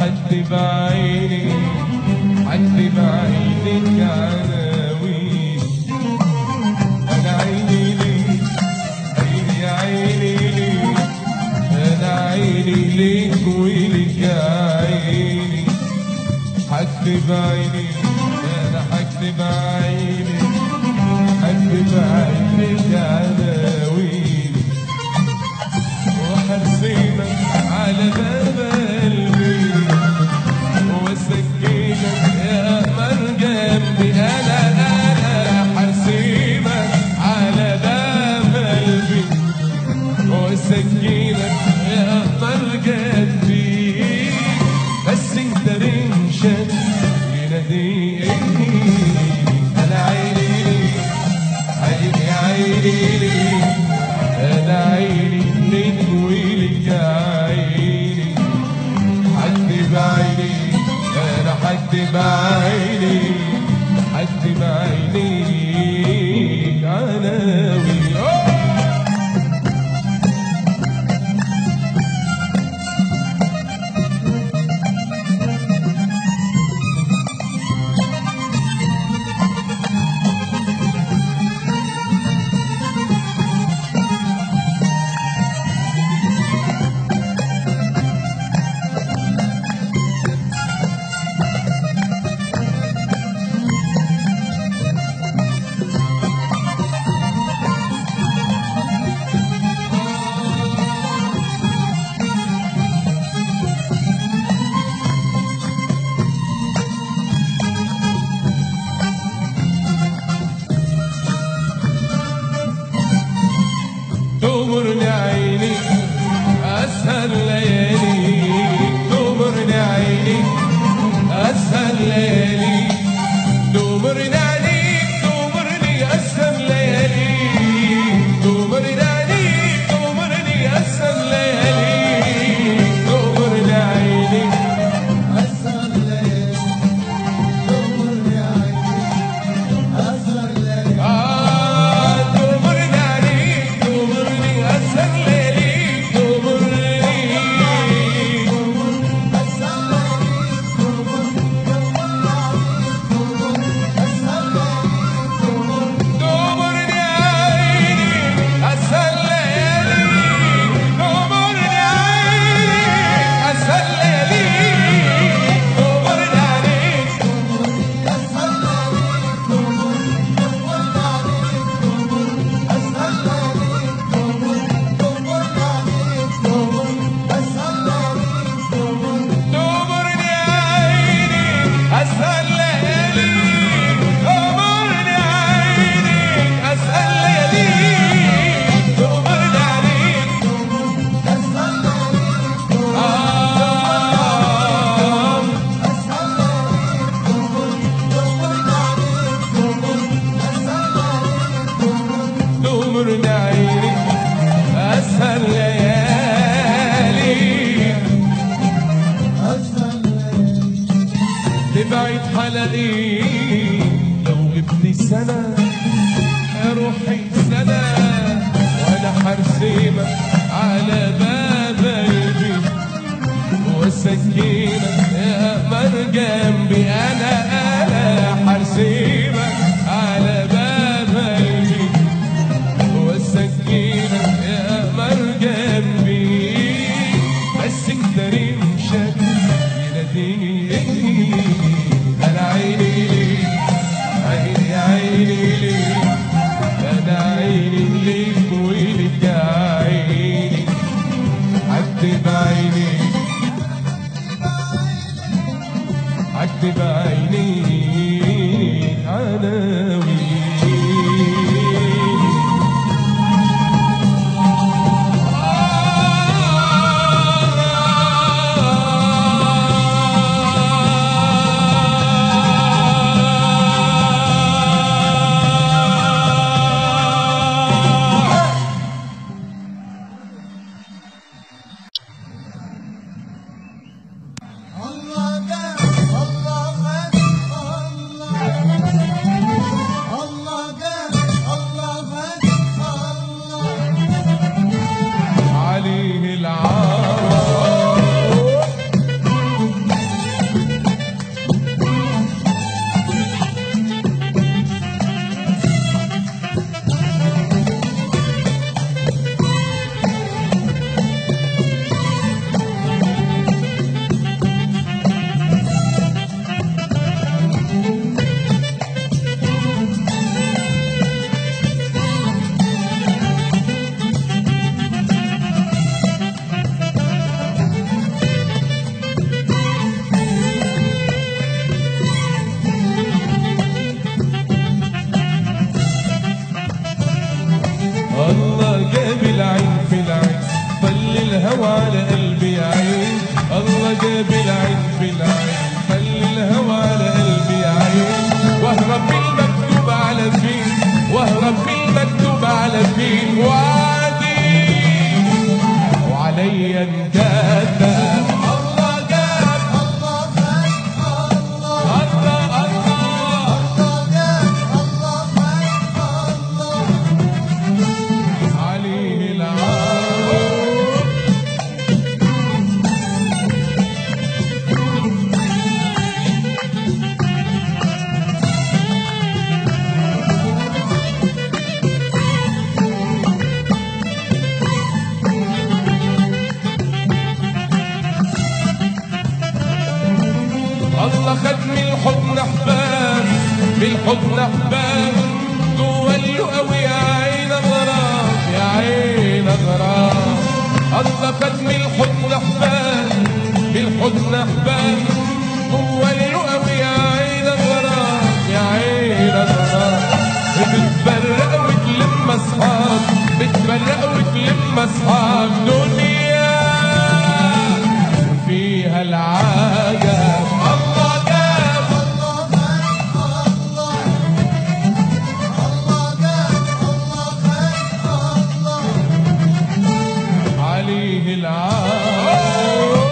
حد بعيني حد بعينك عناوين انا عيني ليك عيني يا عيني ليك انا عيني ليك ولك يا عيني حكتب عيني انا حكتب عيني حكتب عينك عناوين وحرسينك على باب قلبي وسكينك يا من جنبي انا انا حرسينك على باب قلبي وسكينك يا من جنبي بس انت رمشك يناديني انا عيني ليك عيني عيني ليك انا عيني ليك ولك يا عيني حد بعيني انا حد بعيني حد بعيني عناوي تمرني عيني أسهل ليالي تمرني عيني أسهل ليالي تمرني عليك تمرني أسهل ليالي تمرني عليك تمرني أسهل ليالي تمرني عيني آه تمرني عليك تمرني أسهل ليالي تمرني تمرني عيني أسهل ليالي تمرني عيني أسهل ليالي تمرني عليك تمرني عيني أسهل ليالي تمرني عيني أسهل ليالي تمرني عليك آه تمرني عيني أسهل ليالي تبعد حلقي لو ابني سنة يا روحي سنة وأنا حرسيمة على باب قلبي وسكينة يا من جنبي أنا أنا حرسيمة على باب قلبي والسكينة يا من جنبي بس انت رمشك يناديني انا عيني ليك عيني عيني ليك انا عيني ليك ولك يا عيني عتب عيني عتب عيني عناوي الله أكبر الله أكبر الله خدني الحضن احباب بالحضن احباب جوا اللقا يا عين غرام يا عين غرام الله خدني الحضن احباب بالحضن احباب جوا اللقا يا عين غرام يا عين غرام بتفرق وتلم اصحاب بتفرق وتلم اصحاب دنيا فيها العجب الله جاب عليه العجب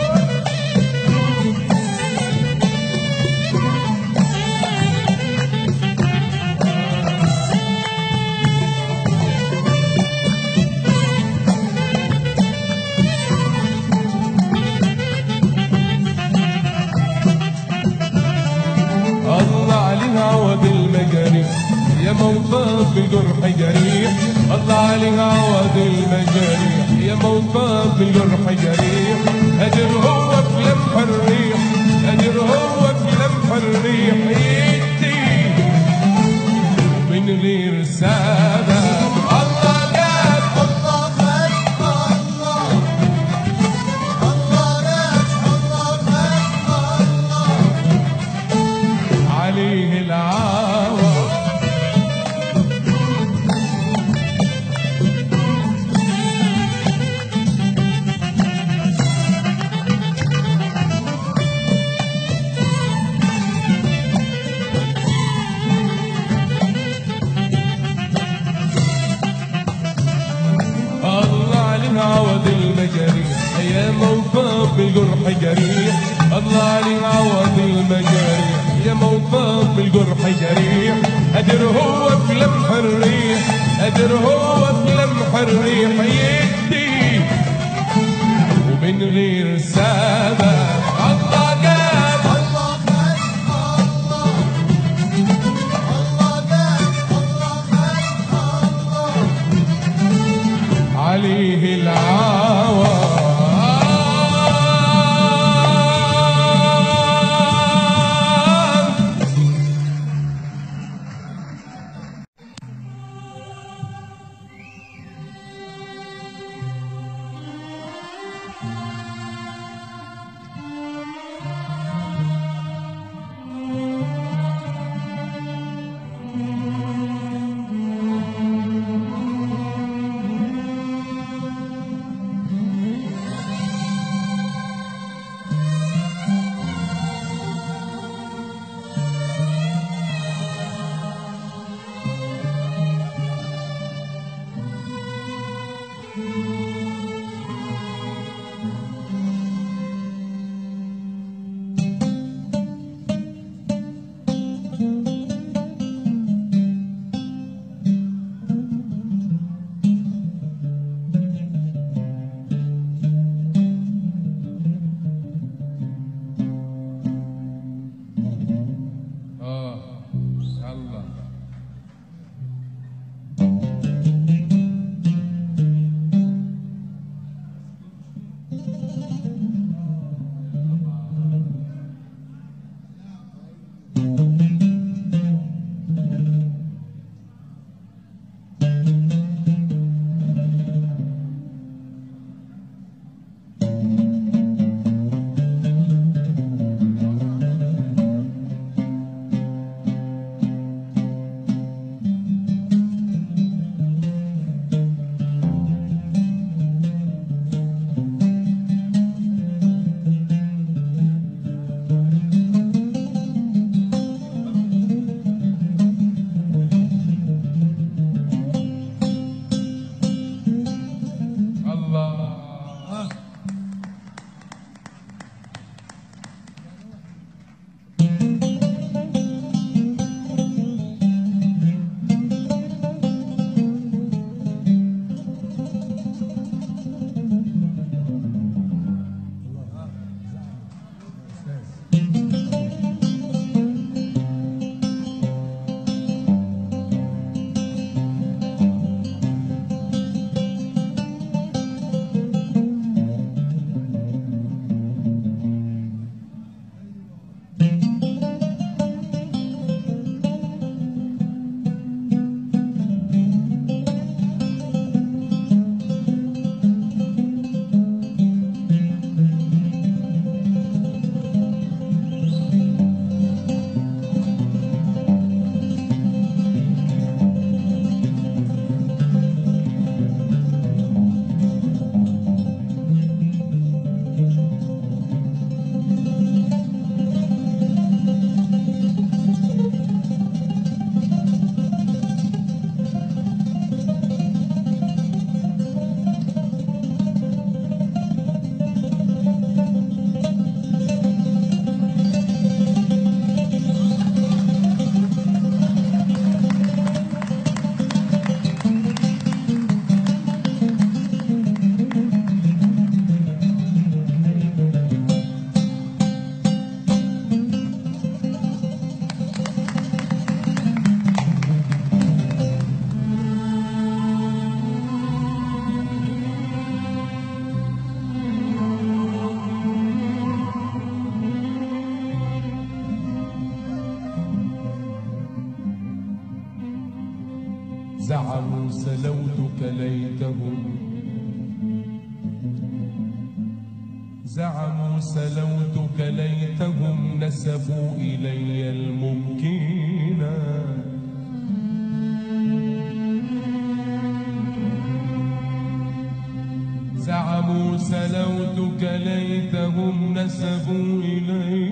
الله عليها عوض المجاريح يا موطى بجرح جريح الله عليها عوض المجاريح يا موطى بجرح جريح هجر هو في لمح الريح هجر هو في لمح الريح يدي من غير سبب الله جاب عليه العوض الله عليها عوض المجاريح يا موطى بالجرح جريح الله عليها عوض المجاريح يا موطى بالجرح جريح قادر هو في لمح الريح قادر هو في لمح الريح يدي ومن غير سبب الله جاب عليه العوض زعموا سلوتك ليتهم زعموا سلوتك ليتهم نسبوا إلي الممكن زعموا سلوتك ليتهم نسبوا إلي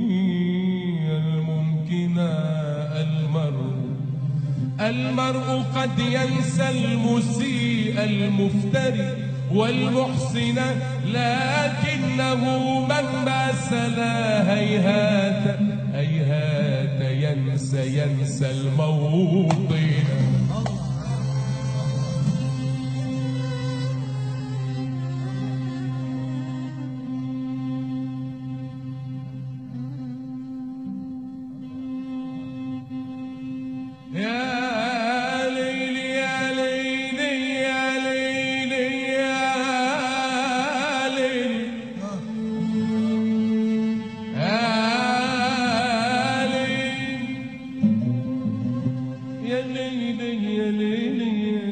الممكن المرء المرء قد ينسى المسيء المفتري والمحسن لكنه مهما سلا هيهات هيهات ينسى ينسى الموطن يا ليلي يا ليلي يا ليلي يا ليلي يا ليلي يا ليلي يا ليلي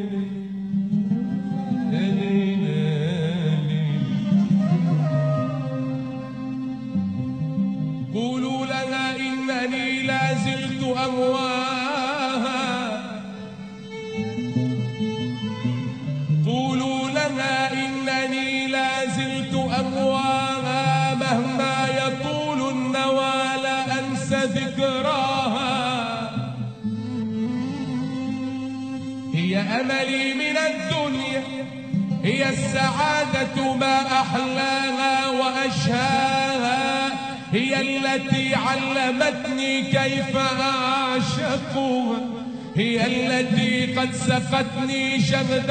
يا ليلي يا ليلي قولوا لها إنني لا زلت أهواها قولوا لها إنني لا زلت أهواها مهما يطول النوى لا أنسى ذكراها هي أملي من الدنيا هي السعادة ما أحلاها وأشهاها هي التي علمتني كيف أعشقها هي التي قد سقتني شهد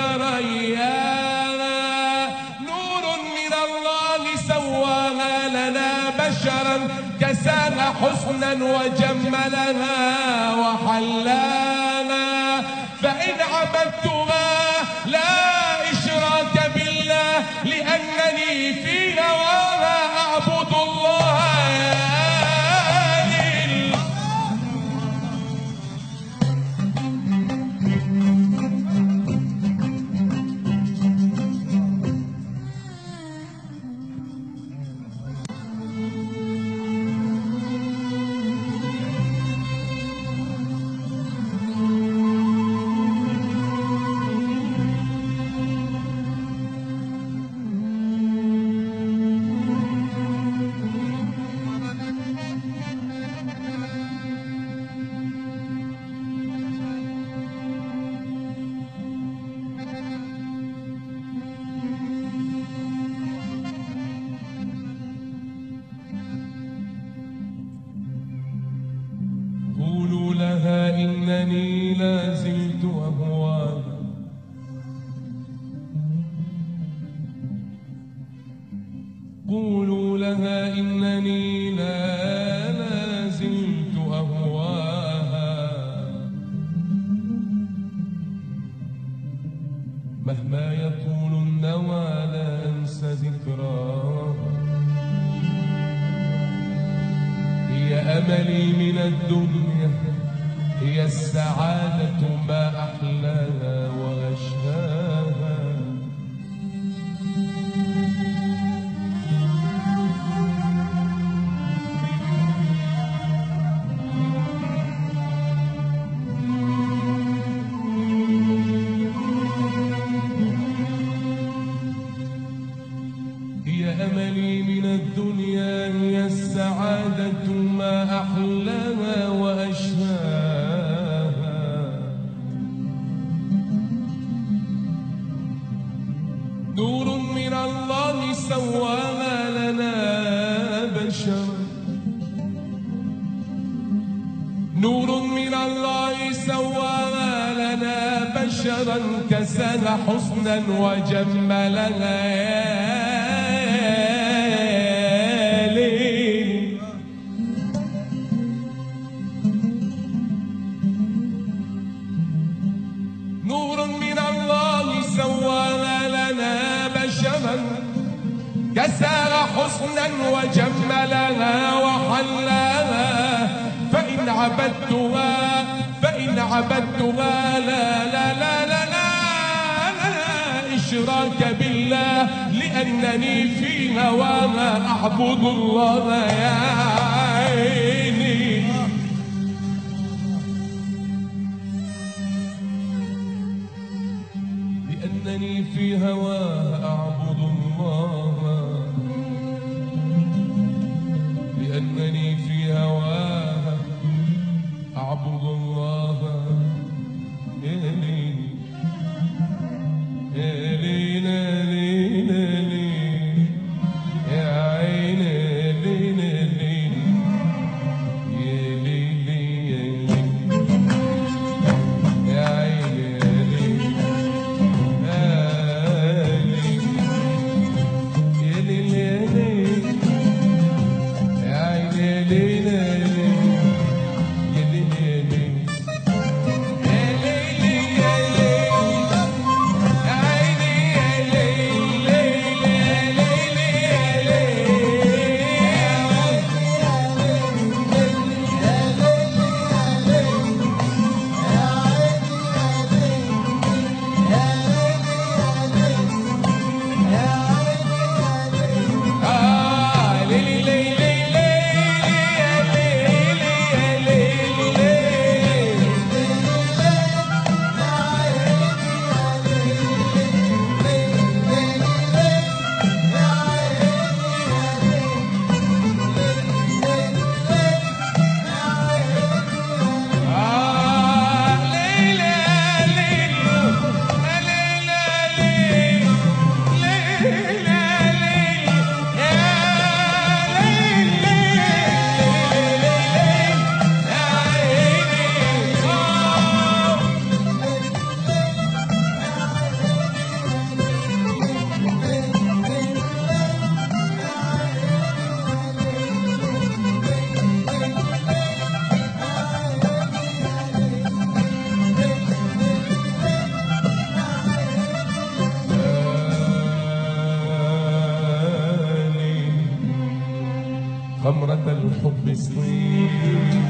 رياها نور من الله سواها لنا بشرا كساها حسنا وجملها وحلاها فإن عبدتها لا إشراك بالله لأنني في نواها أعبد الله يا ليل قولوا لها إنني لا زلت أهواها قولوا لها إنني لا لا زلت أهواها مهما يطول النوى لا أنسى ذكراها هي أملي من الدنيا هي السعادة ما أحلاها وأشهاها هي أملي من الدنيا هي السعادة ما أحلاها وأشهاها نور من الله سواها لنا بشرا نور من الله سواها لنا بشرا كساها حسنا وجملها يا ليل نور من الله سواها لنا بشرا كساها حسنا وجملها وحلاها فإن عبدتها فإن عبدتها لا لا لا الإشراك بالله لأنني في هواها أعبد الله يا عيني لأنني في هواها أعبد الله لأنني في هواها أعبد الله يا ليلي يا ليلى ليلى ليلى يا عيني ليلى ليلى يا ليلي يا ليلي يا عيني يا ليلي يا ليلي يا عيني يا ليلى يا ليلي يا ليلي يا ليلي يا ليلي خمرة الحب سنين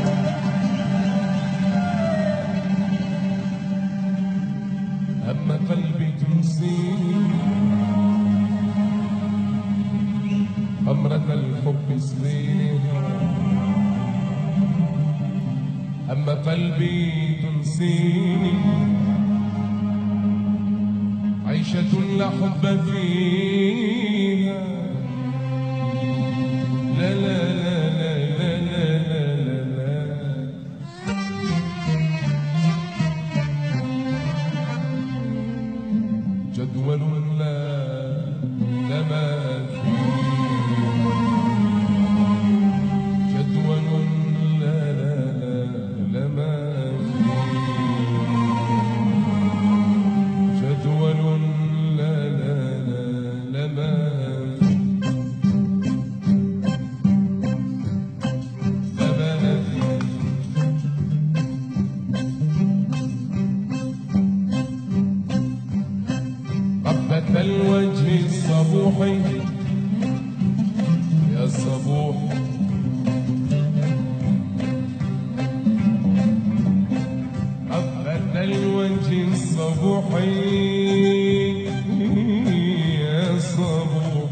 هم قلبي تنسيني خمرة الحب سنين هم قلبي تنسيني عيشة لا حب فيها لا لا لا لا لا لا لا لا جدول لا لا ما فيه جدول لا لا لا لا ما فيه جدول لا لا لا لا ما فيه لا ما فيه ربة الوجه الصبوح يا صبوح ربة الوجه الصبوح يا صبوح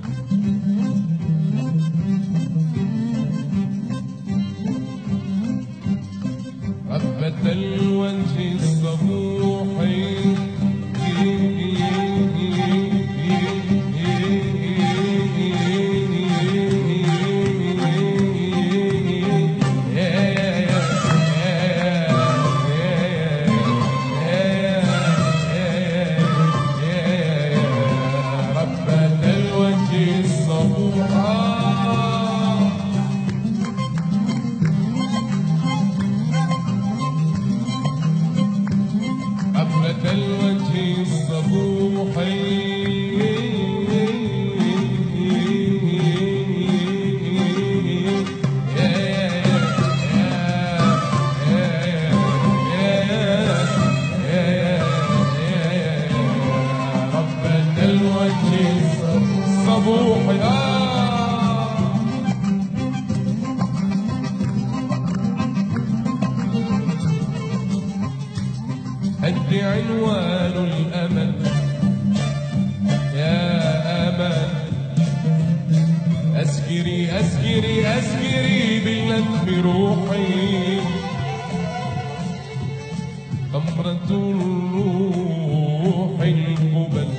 ربة الوجه الصبوح ربة الوجه الصبوح قبلة الوجه الصبوح قبلة الوجه الصبوح آه أنت عنوان الأمل أسكري أسكري أسكري بالندم روحي خمرة الروح القبل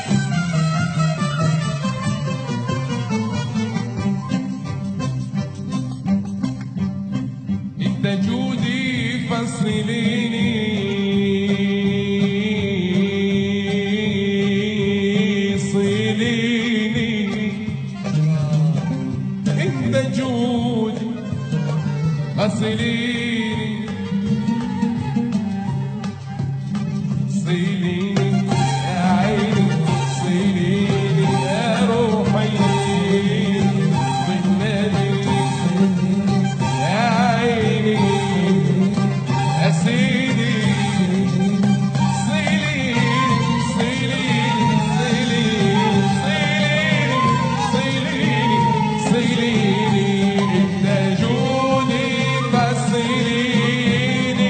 انت جودي فصليني صليني انت جودي فصليني صليني يا عيني صليني يا روحي ضمني يا عيني يا سيدي صليني صليني صليني صليني صليني انت جودي فصليني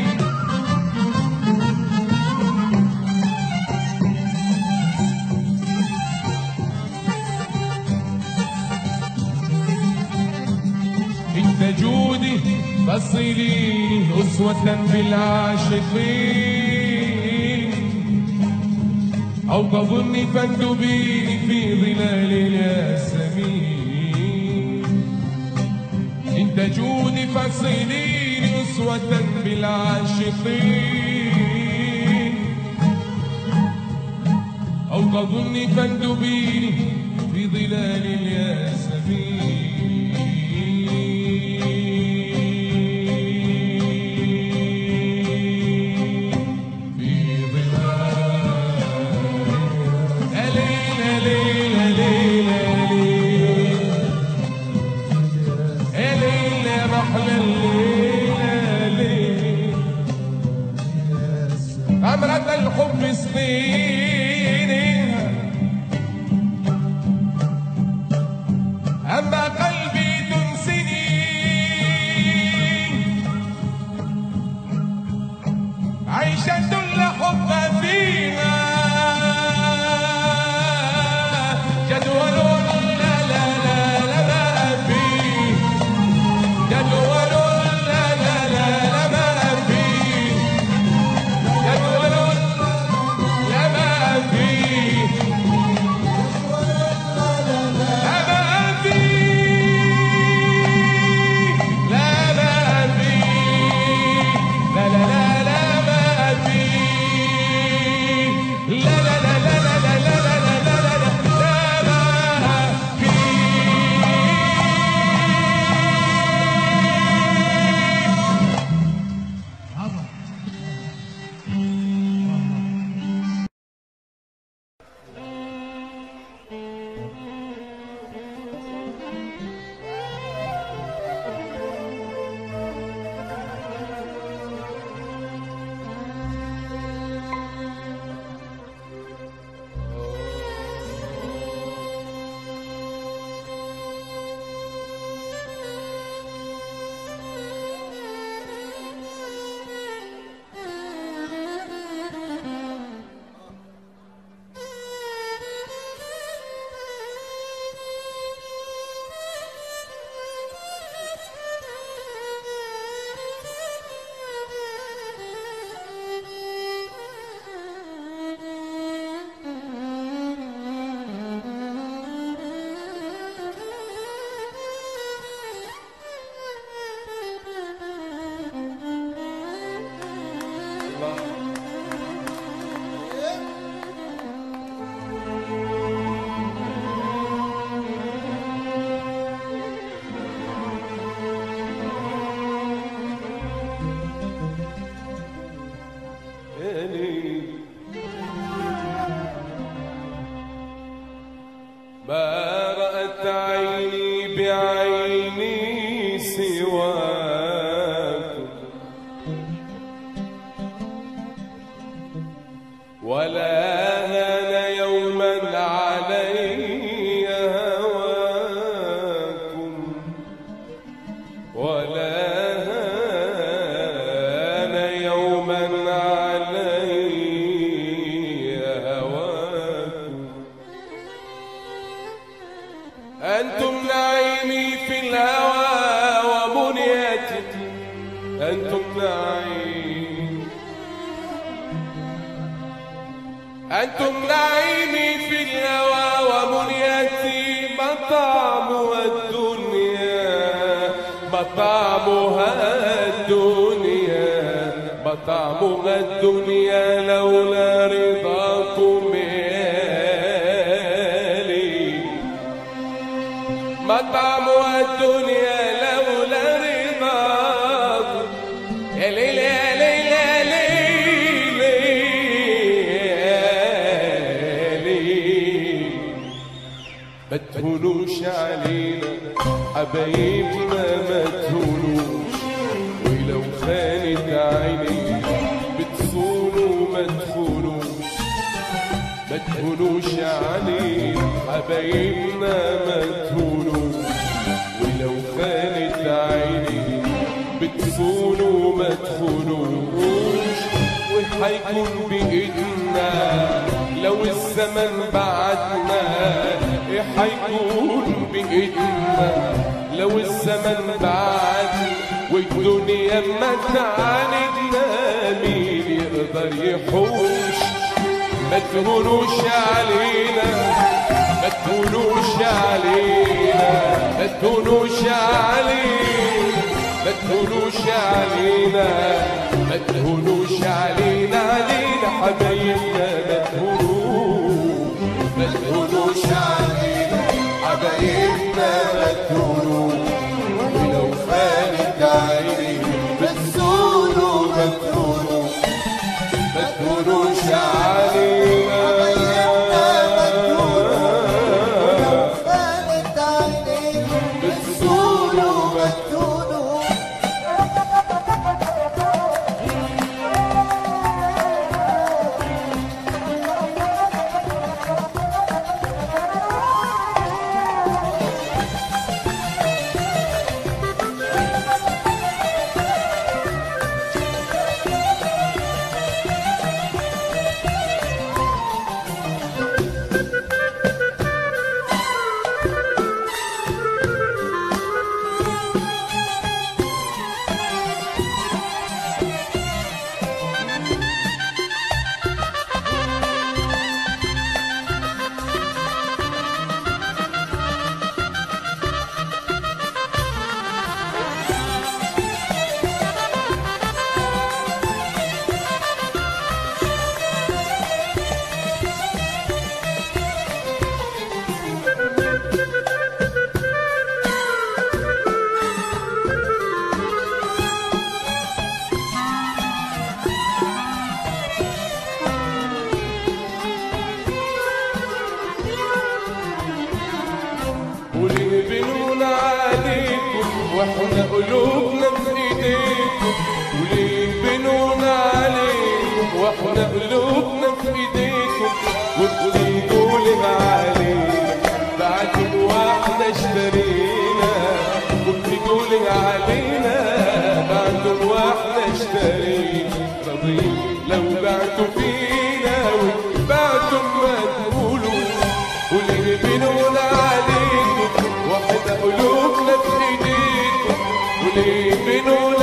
انت جودي فصليني أسوة بالعاشقين أو تظني فاندبيني في ظلال الياسمين انت جودي فصليني أسوة بالعاشقين أو تظني فاندبيني في ظلال الياسمين في ظلال يا ليل يا ليل يا ليل يا ليل يا ليل يا محلى الليل يا ليل أمرة الحب سنيني أما قلبي تنسني عيشة لا حب فيها جدول لا لا لا لا ما فيه جدول لا لا لا لا ما فيه جدول لا ما فيه أما فيه لا ما فيه لا لا لا لا ما فيه لا لا لا لا لا لا لا لا لا لا لا لا ما فيه ما رأت عيني بعيني سواكم ولا هان يوما علي هواكم ولا هان يوما علي هواكم أنتم أنتم نعيم أنتم نعيمي في الهوى ومنيتي مطعمها الدنيا مطعمها الدنيا مطعمها الدنيا لولا رضاكم يا لي مطعمها الدنيا لولا رضاكم يا ليل يا ليل يا ليل يا ليل ما تهونوش علينا حبايبنا ما تهونوش ولو خانت عيني بتصونوا ما تخونوش ما تهونوش علينا حبايبنا ما تهونوش ولو خانت عيني بتصونوا ما تخونوش وحيكون بإيدنا لو الزمن بعدنا إيه حيكون بإيدنا لو الزمن بعدنا والدنيا ما تعاندنا مين يقدر يحوش ما تهونوش علينا ما تهونوش علينا ما تهونوش علينا ما تهونوش علينا ما تهونوش علينا علينا حبايبنا ما تهونوش ما تهونوش علينا حبايبنا ما تهونوش ولو خانت عيني بتزولوا ما تهونوش ما تهونوش علينا فانت عينيك بتزولوا ما تونو وليه بنون عليكم واحنا قلوبنا في ايديكم وليه بنون عليكم واحنا قلوبنا في ايديكم وبتيجوا لنا علينا بعد واحنا اشترينا وبتيجوا لنا علينا بعد واحنا اشترينا راضيين لو بعتوا فينا وبعتوا ما تقولوا واللي بنون عليكم واحنا قلوبنا في ايديكم واللي بنون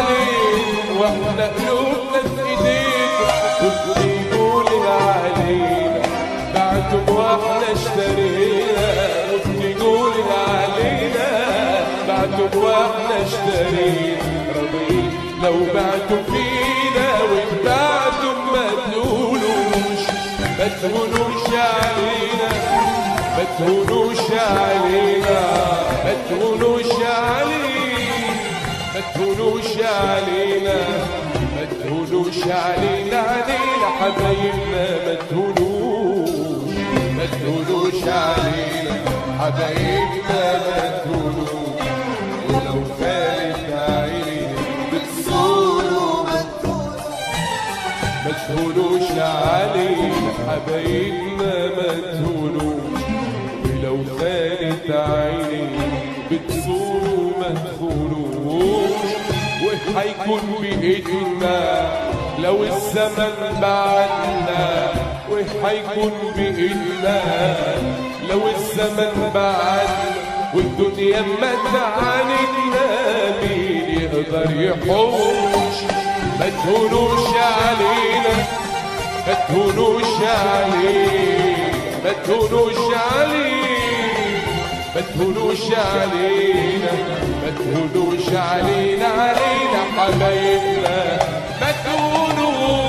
عليكم واحنا قلوبنا في ايديكم وبتجيبوا لنا علينا بعتم واحنا اشترينا وبتجيبوا لنا علينا بعتم واحنا اشترينا راضيين لو بعتوا فينا وبعتم ما تقولوش ما تهونوش علينا ما تهونوش علينا ما تهونوش علينا ما تهونوش علينا ما تهونوش علينا علينا حبايبنا ما تهونوش ما تهونوش علينا حبايبنا ما تهونوش ولو كانت عيني بتصوروا ما تونو ما تهونوش علينا حبايبنا ما تهونوش ولو خانت عيني بتصوروا ما تخونوش وحيكون بإيدنا لو الزمن بعدنا وحيكون بإيدنا لو الزمن بعدنا والدنيا ما تعاندنا مين يقدر يقدر يحوش ما تهونوش علينا ما تهونوش علينا ما تهونوش علينا ما تهونوش علينا ما تهونوش علينا علينا حبايبنا ما تهونوش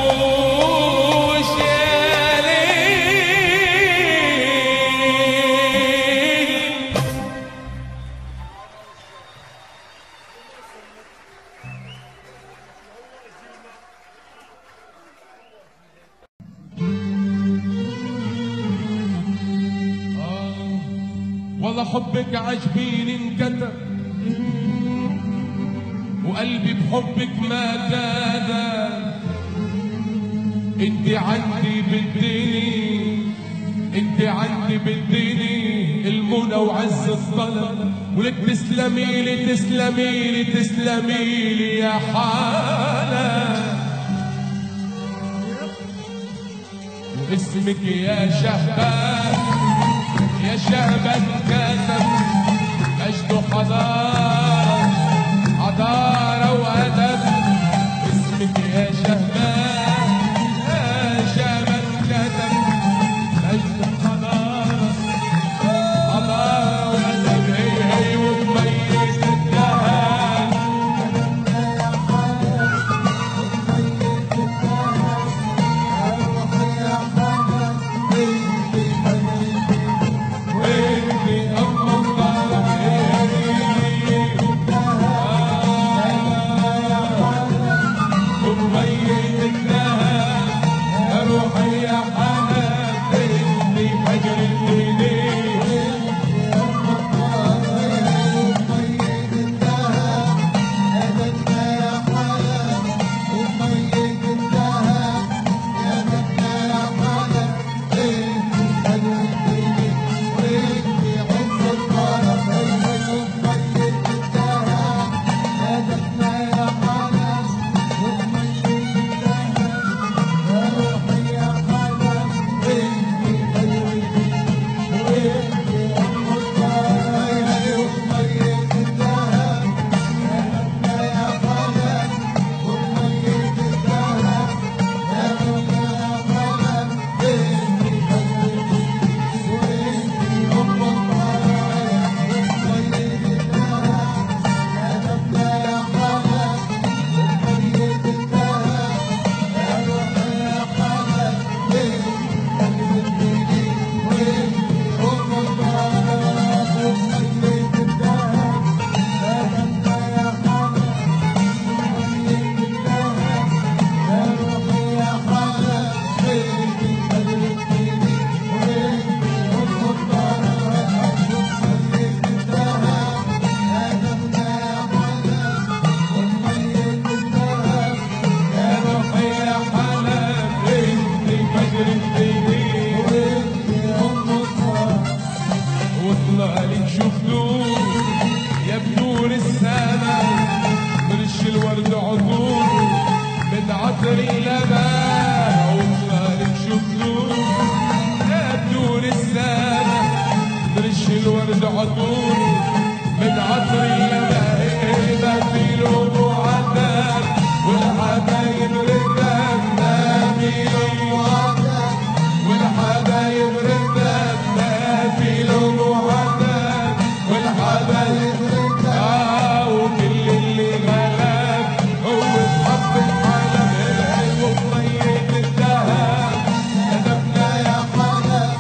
علينا آه، والله حبك عجبيني انكتب وقلبي بحبك ما كاد انت عندي بالديني انت عندي بالديني المنى وعز الطلب ولك تسلمي لي تسلمي لي تسلمي لي يا حالة واسمك يا شهبان يا شهبان كاتب مجد حضارة حضارة وأدب اسمك يا شهبان يا شهبان كاتب مجد حضارة حضارة وأدب هي هي ومميز الدهب وإني أم ومميز الدهب يا روحي يا حنان إني فجر الليل يا روحي يا حنان إني فجر الليل واطلع لي نشوف نور يا بنور السما مرش الورد عطور من عطر اللبان واطلع لي نشوف نور يا بنور السما مرش الورد عطور من عطر اللبان ما في لون وعذاب والحبايب ردان ما في لون وعذاب والحبايب ردان ما في لون وعذاب والحبايب ردان وكل اللي غلاب هو اتحط الحلم العين وميت الذهب كتبنا يا حلم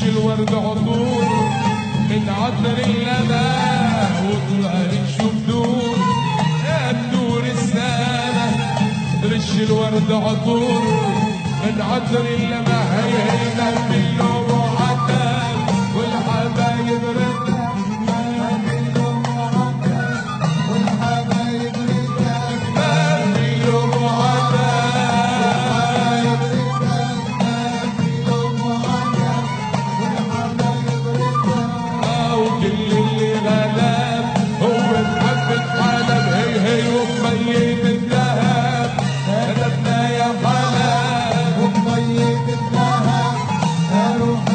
الورد عطور من عطر اللبان وطلع نشوف دور يا بدور السنة رش الورد عطور من عطر اللبان هي هي باللوم وعتاب والحبايب رد والحبايب رجال باللوم وعتاب وكل اللي غلاب هو محبة حلب هي هي وميت الذهب هدفنا يا حلب وميت الذهب روح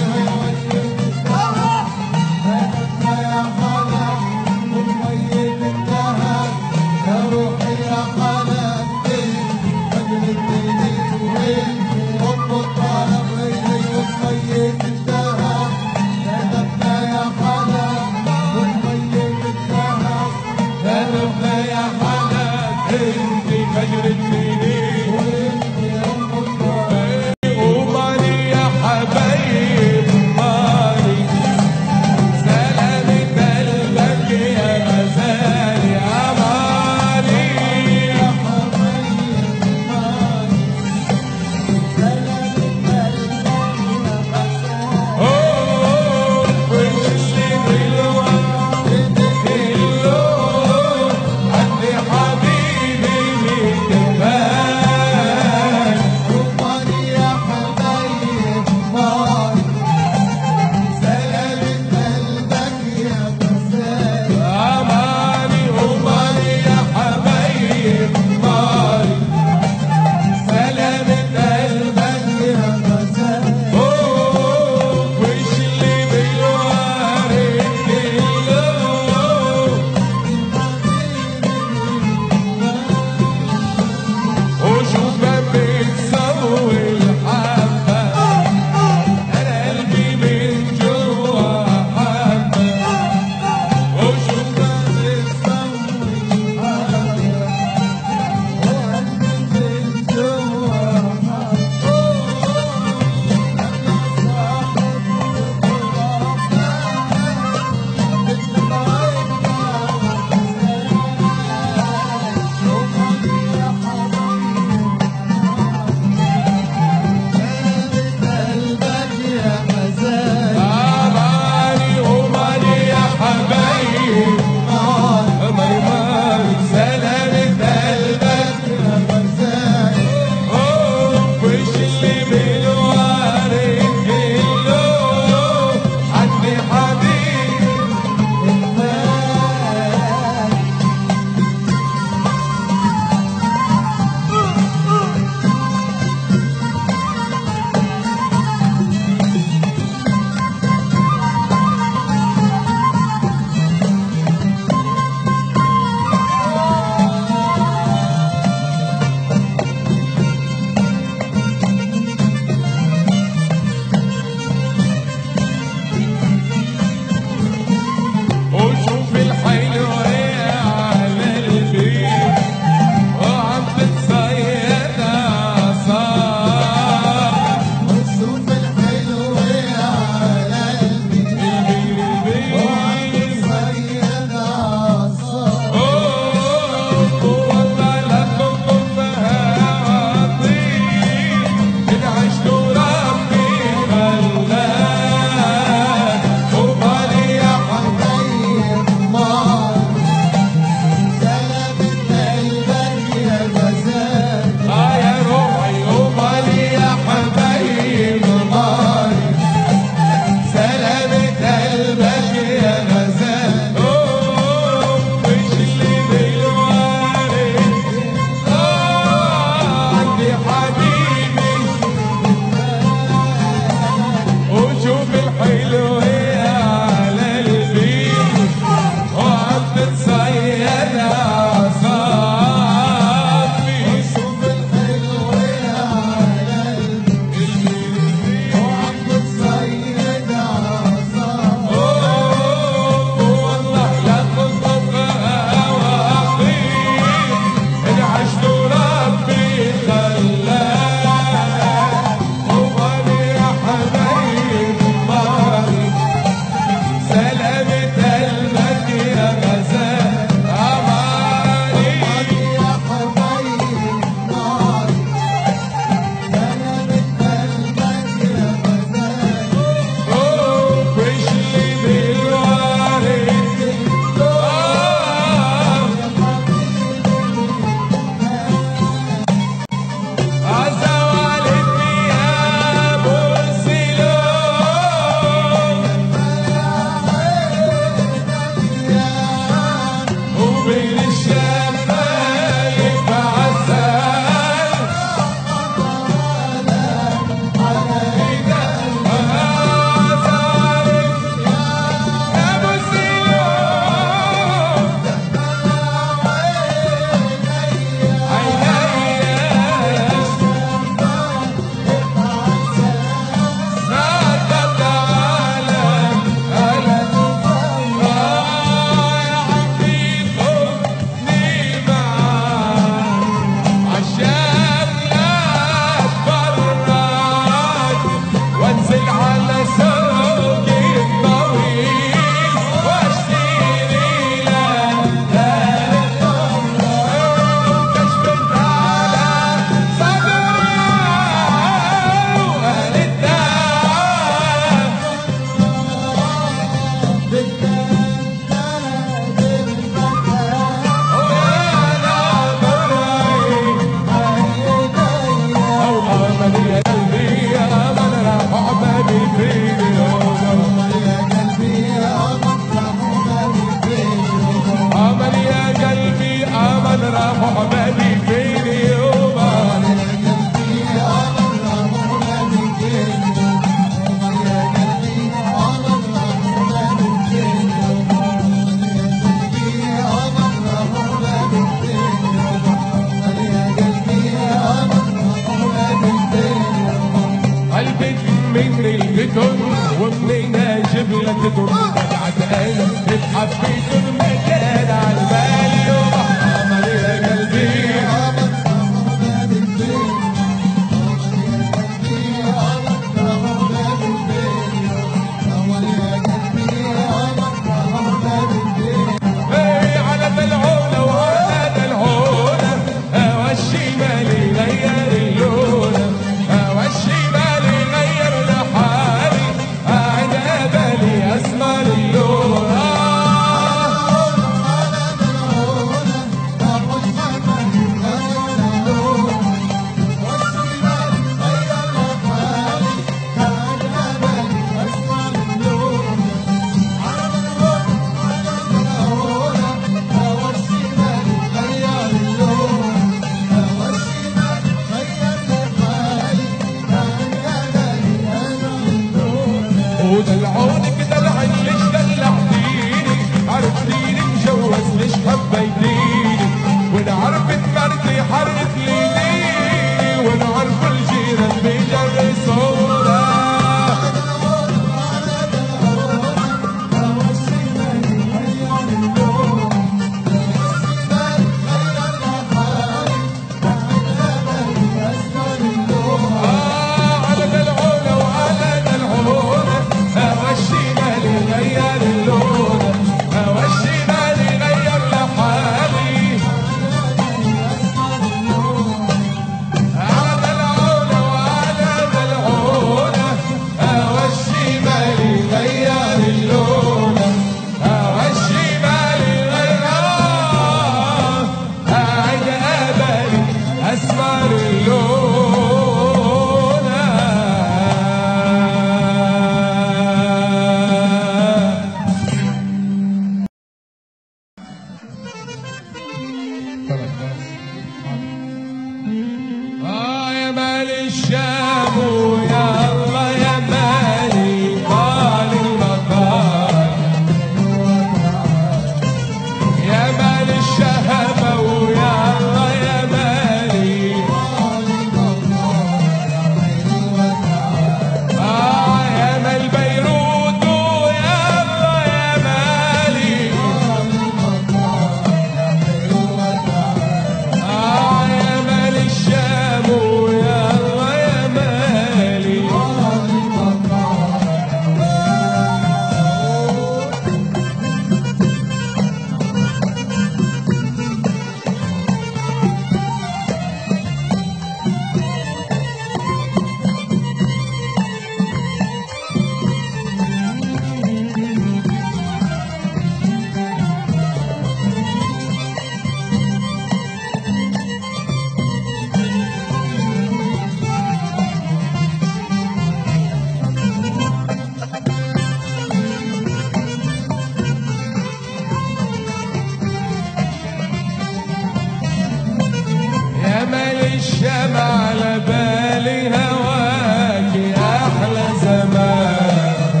الشمع على بالي هواك يا احلى زمان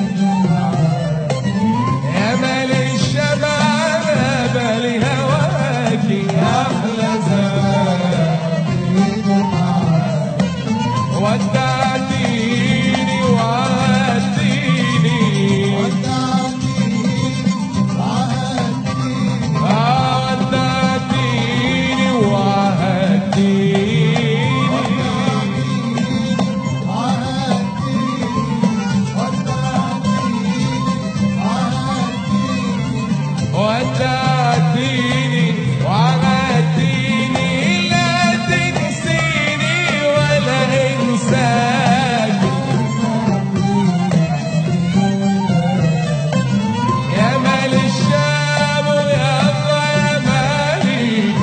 يا مالي الشمع على بالي هواك يا احلى زمان ودعتيني وعدتيني آه، ودعتيني وعدتيني ودعتيني وعدتيني لا تنسيني ولا انساك يا مال الشام ويا الله يا مالي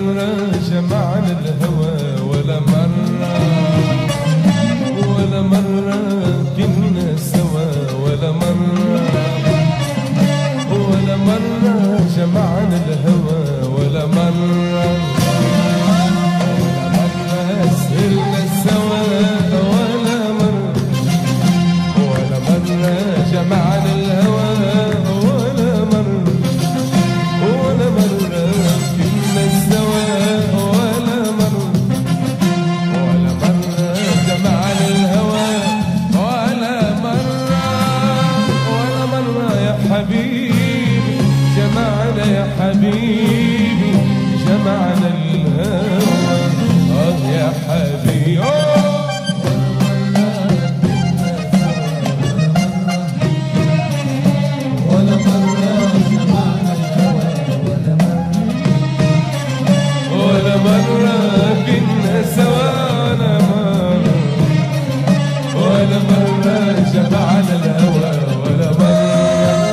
مرة جمعنا الهوى ولا مرة ولا مرة كنا سوا ولا مرة ولا مرة جمعنا الهوى ولا مرة ولا مرة سهرنا سوا ولا مرة ولا مرة جمعنا الهوى ولا مرة ولا مرة كنا سوا ولا مرة ولا مرة جمعنا الهوى ولا مرة ولا مرة يا حبيبي جمعنا يا حبيبي جمعنا الهوى آه يا حبيبي أوه. ولا مرة جمعنا الهوى ولا مرة ولا مرة كنا سوا ولا مرة ولا مرة جمعنا الهوى ولا مرة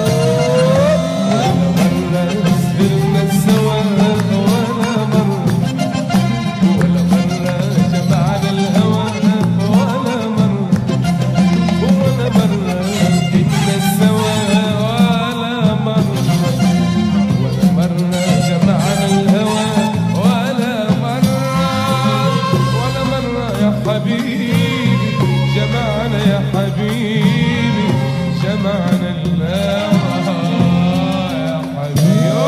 ولا مرة سهرنا سوا ولا مرة ولا مرة جمعنا الهوى ولا مرة ولا مرة كنا سوا ولا مرة ولا مرة جمعنا الهوى ولا مرة ولا مرة يا حبيبي جمعنا يا حبيبي جمعنا الهوى يا حبيبي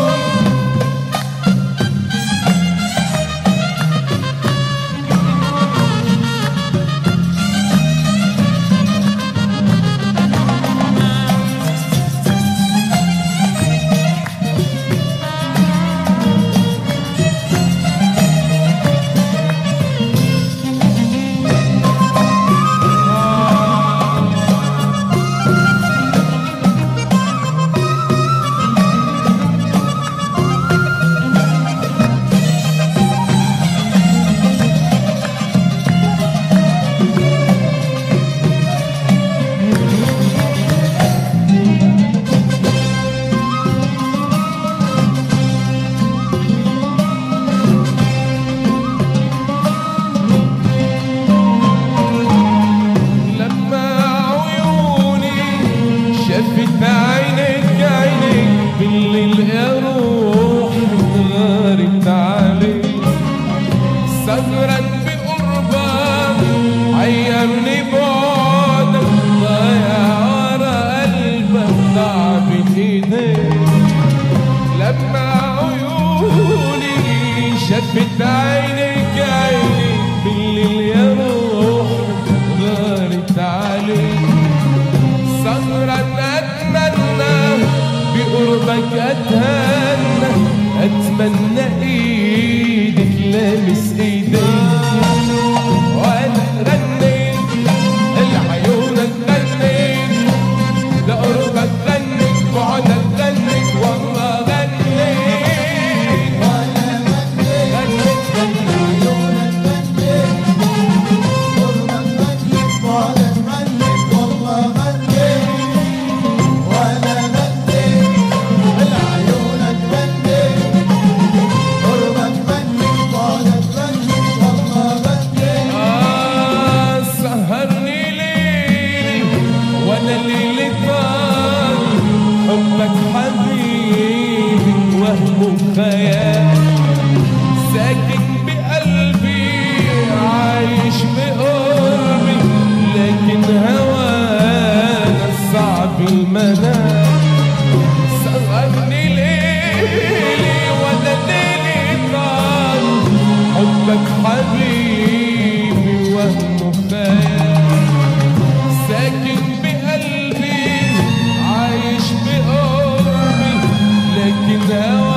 لما عيوني شفت عينك عينك بالليل يا روح غارت عليك سهرا بقربك عيرني بعدك ضايع ورا قلبك ضاع بين ايديك لما عيوني شفت عينك عينك بالليل يا روح غارت عليك سهرا اتمنى بقربك اتهنى اتمنى ايدك لامس ايديك وانا غنيت العيونك غنيت لقربك غنيت بعدك غنيت والله غنيت ولا غنيت غنيت غنيت عيونك غنيت قربك غنيت بعدك غنيت والله غنيت ولا غنيت عيونك غنيت قربك غنيت بعدك غنيت والله غنيت آه سهرني ليلي وانا ليلي طال حبك حبيبي وهم خيال ساكن بقلبي عايش بقربي لكن هوانا صعب المنام سهرني ليلي وانا ليلي طال حبك حبيبي وهم خيال ساكن بقلبي عايش بقربي لكن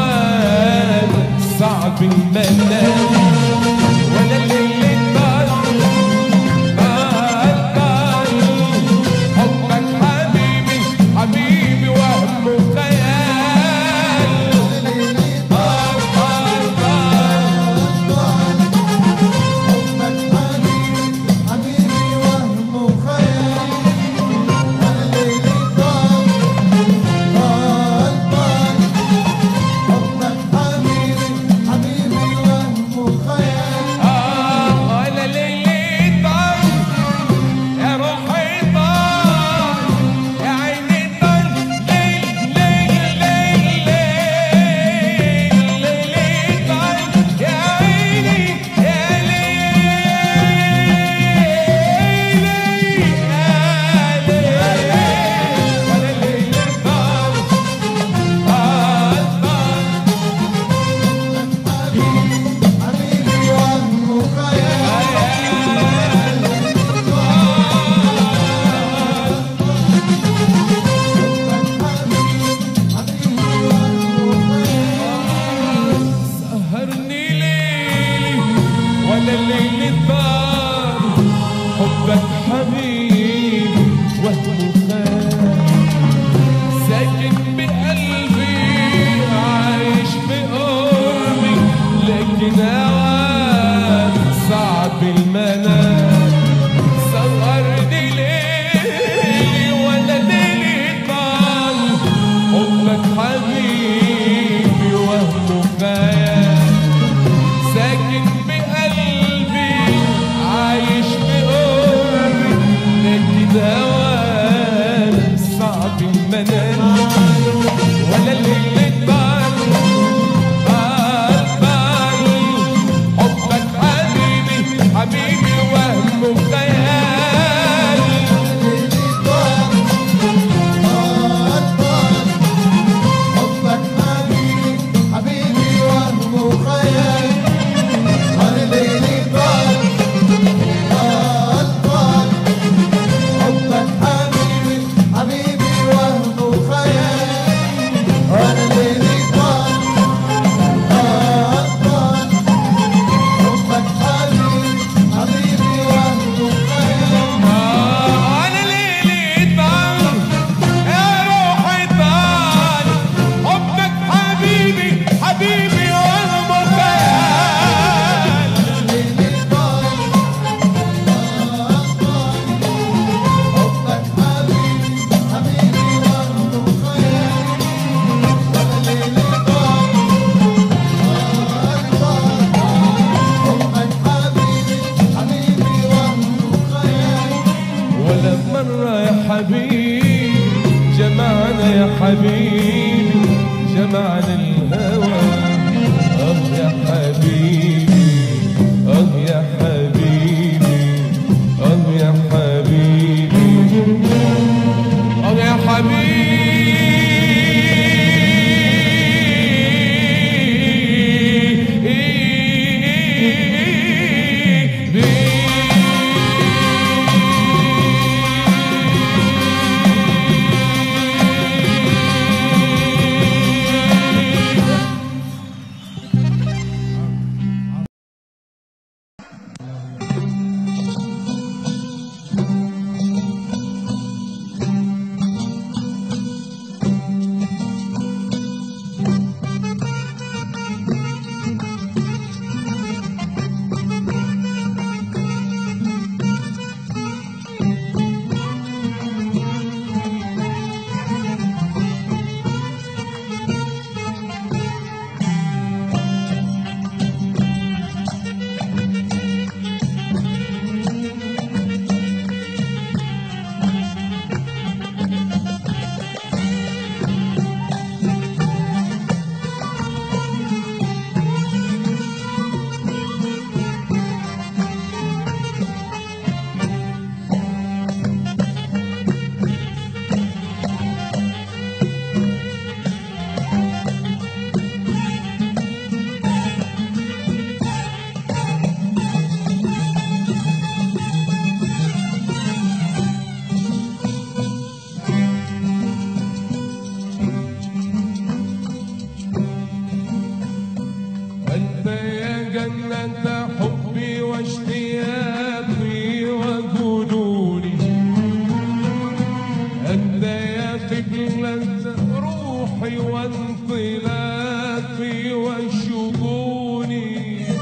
هواك صعب المنام وانا اللي طال طال طال حبك حبيبي حبيبي وهم خيال طال طال طال حبك حبيبي حبيبي وهم خيال وانا ليلي طال طال طال حبك حبيبي حبيبي يا حبيبي جمعنا الهوى اه يا حبيبي اه يا حبيبي اه يا حبيبي اه يا حبيبي أنت يا جنة حبي واشتياقي وجنوني أنت يا قبلة روحي وانطلاقي وشجوني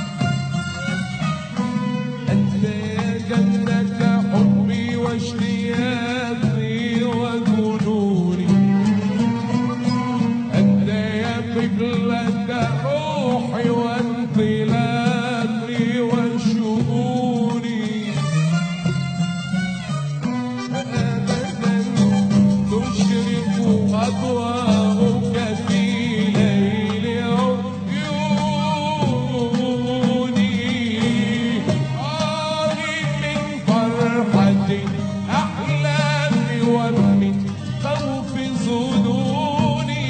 أنت يا جنة حبي واشتياقي وجنوني أنت يا قبلة روحي وانطلاقي وشؤوني أبدا تشرق أضواءك في ليل عيوني آهي من فرحة أحلامي ومن خوف ظنوني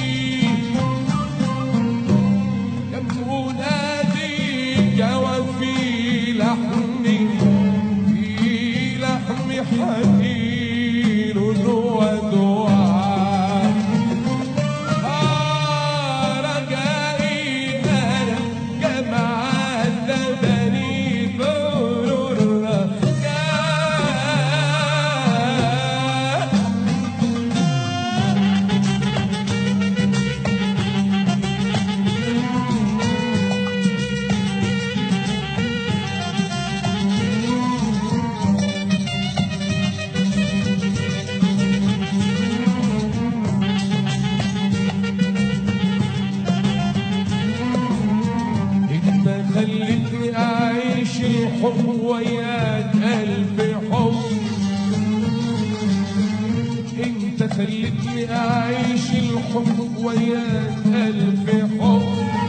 كم أناديك وفي لحمي في لحمي حنين ودعاء آه رجائي أنا كما عذبني ذرر الرجاء انت خلتني اعيش الحب وياك الف حب انت خلتني اعيش الحب وياك الف حب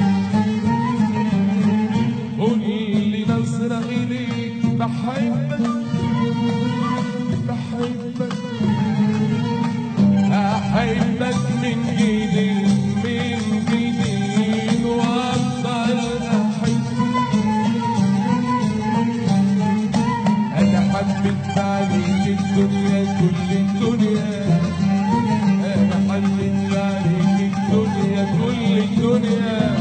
قول لي نظرة اليك بحبك بحبك أحبك من جديد من جديد وأفضل أحبك أنا حبيت عليك الدنيا كل الدنيا أنا حبيت عليك الدنيا كل الدنيا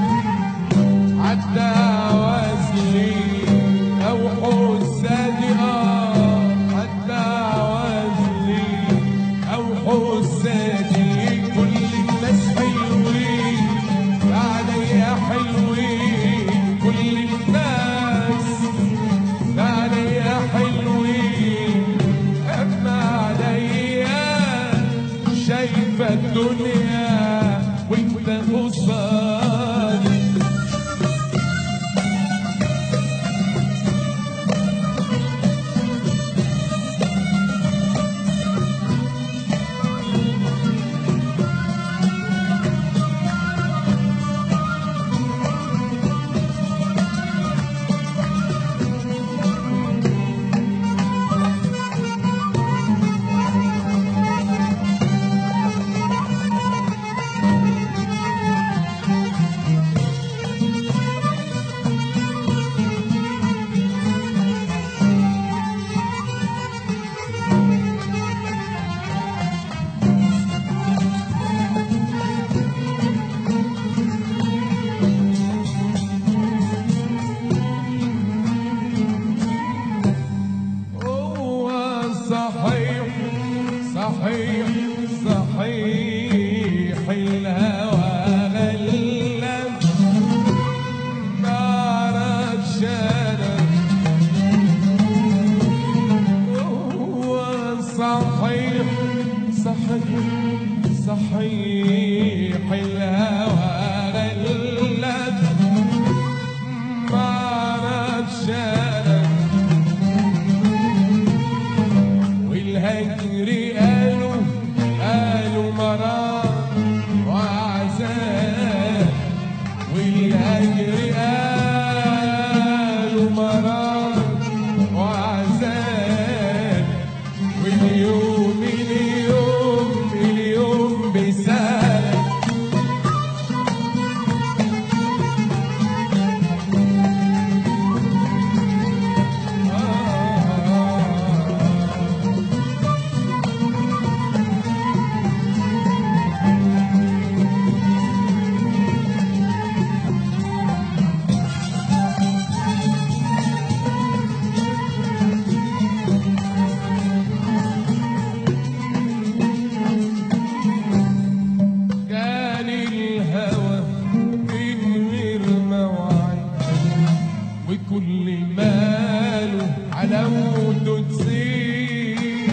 عدى وزني أو حسادي آه عدى وزني أو حسادي كل الناس حلوين عليا حلوين كل الناس عليا حلوين أما عليا شايفة الدنيا وانت قصادي صحيح الهوى غلت ما عرفش انا والهجر قالوا قالوا مرار وعذاب والهجر قالوا مرار وعذاب واليوم اليوم اليوم بسالك كان الهوى من غير موعد وكل ماله علامته تزيد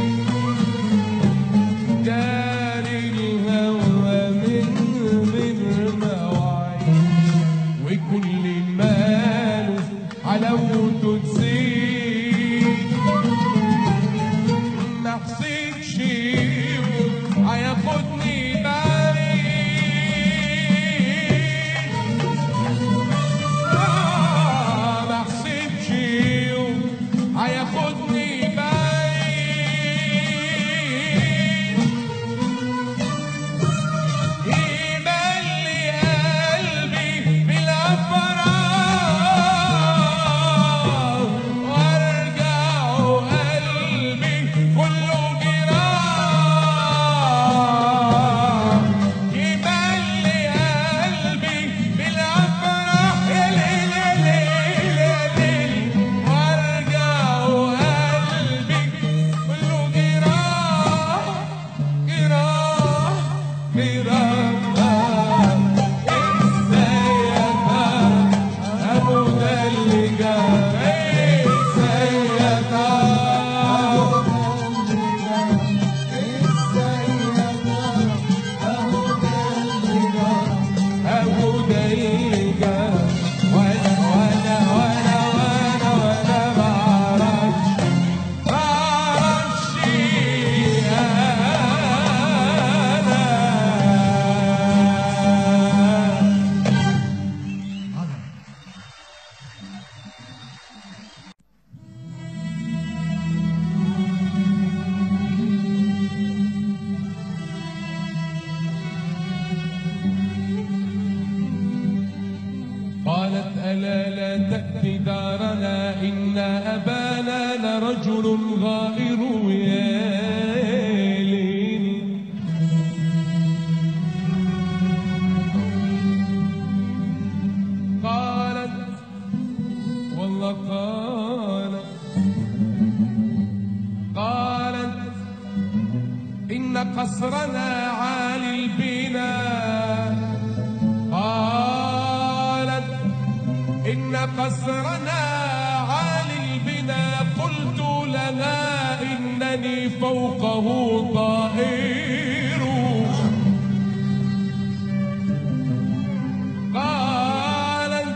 كان الهوى من غير موعد وكل ماله علامته تزيد ما حسيتش يوم هياخدني بعيد آه، ما حسيتش يوم هياخدني بعيد يملي قلبي بالأفراح وارجع قلبي كله جراح يملي قلبي بالأفراح يا ليل يا ليل يا ليل وارجع قلبي كله جراح جراح جراح ازاي افهم ابو ده اللي جاي ازاي افهم ابو ده اللي جاي وانا وانا وانا وانا وانا ما اعرفش ما اعرفش انا قالت ألا لا تأتي دارنا إن أبانا لرجل غائر يا ليل قالت والله قالت قالت إن قصرنا عالي البناء قالت إن قصرنا عالي البنا قلت لها إنني فوقه طائر قالت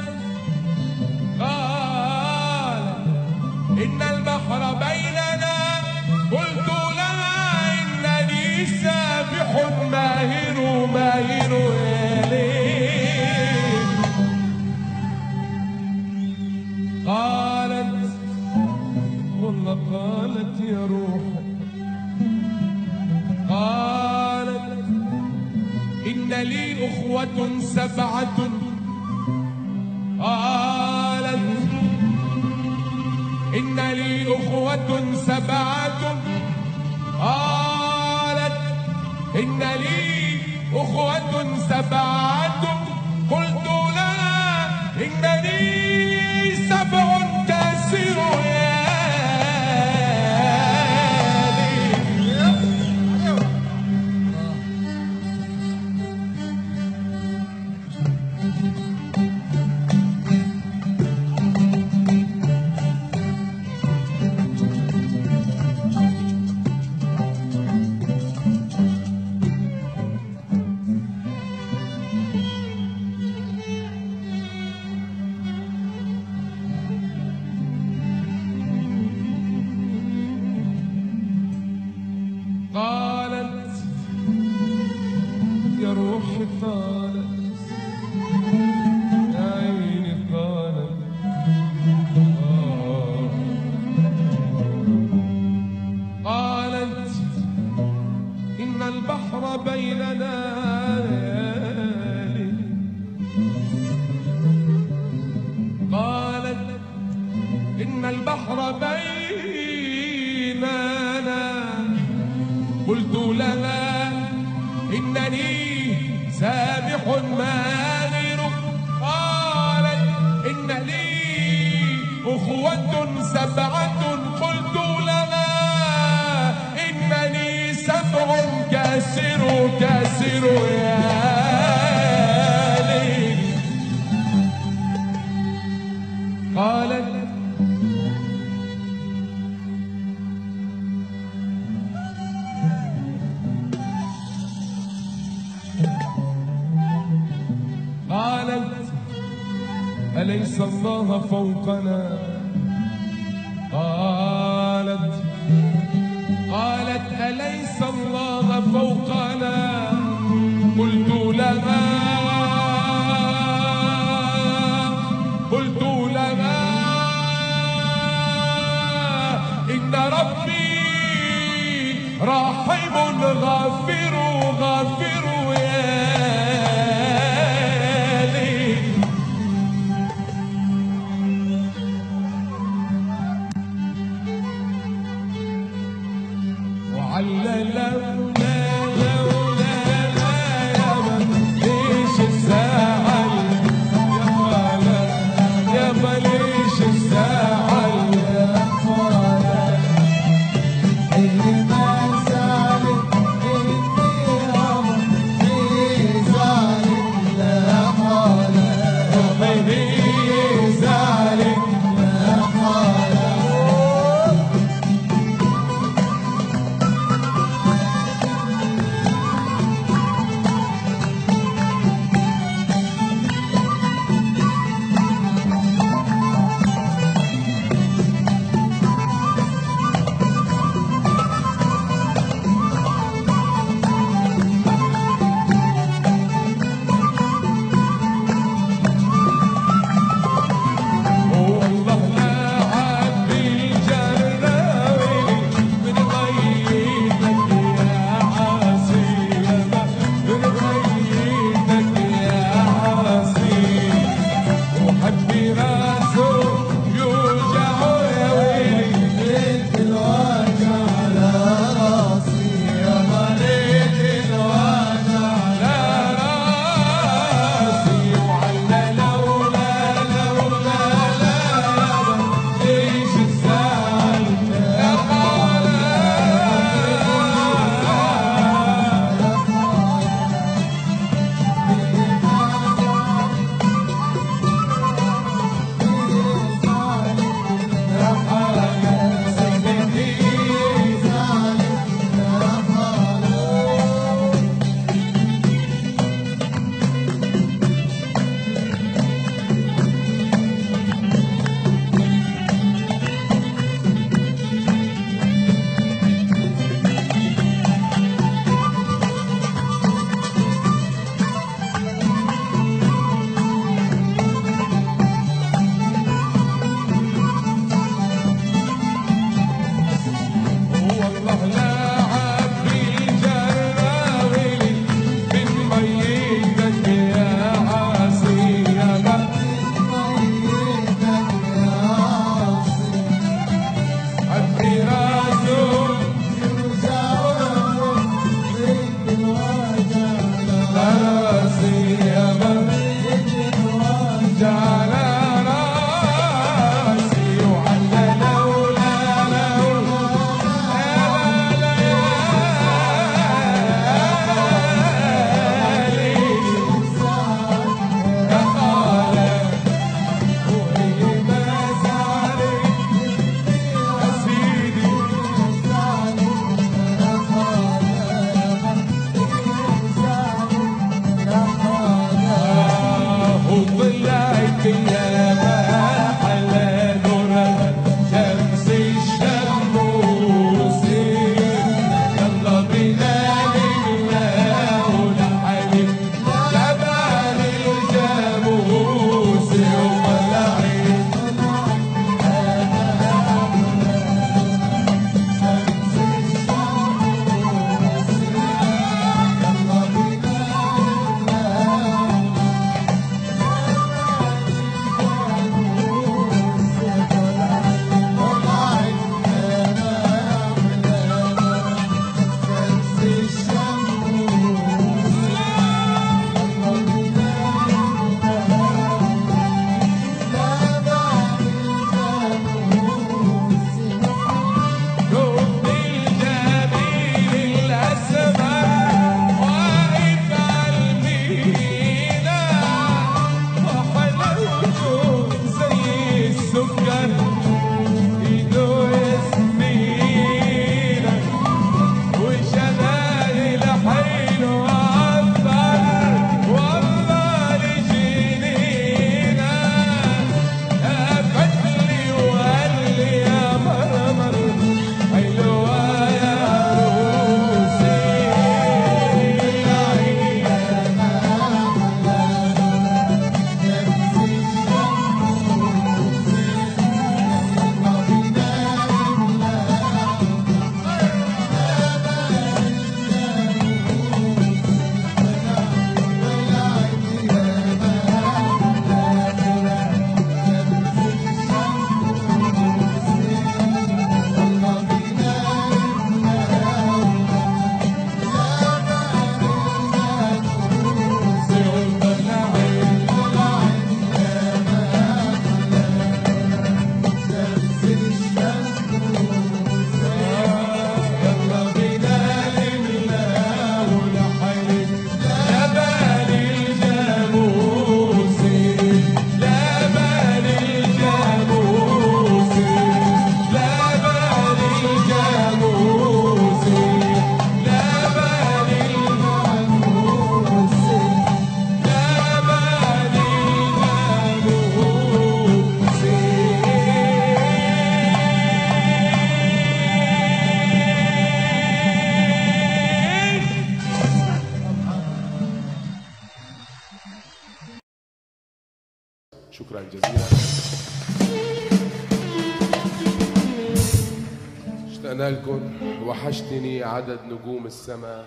قالت إن البحر بيننا قلت لها إنني سابح ماهر ماهر يا ليل قالت والله قالت يا روح قالت إن لي أخوة سبعة قالت إن لي أخوة سبعة قالت إن لي أخوة سبعة قلت لها إنني سبع تسير يا لي يا روحي طالت يا عيني طالت آه. قالت إن البحر بيننا ليالي قالت إن البحر بيننا قلت لها إنني سابح ماهر قالت إن لي أخوة سبعة قلت لها إنني سبع كاسر كاسر يا ليل قالت قالت أليس الله فوقنا قالت قالت أليس الله فوقنا قلت لها قلت لها إن ربي رحيم غافر غافر يا ليل وعلى لولا لولا لا يا من شكرا جزيلا اشتقنا لكم وحشتني عدد نجوم السماء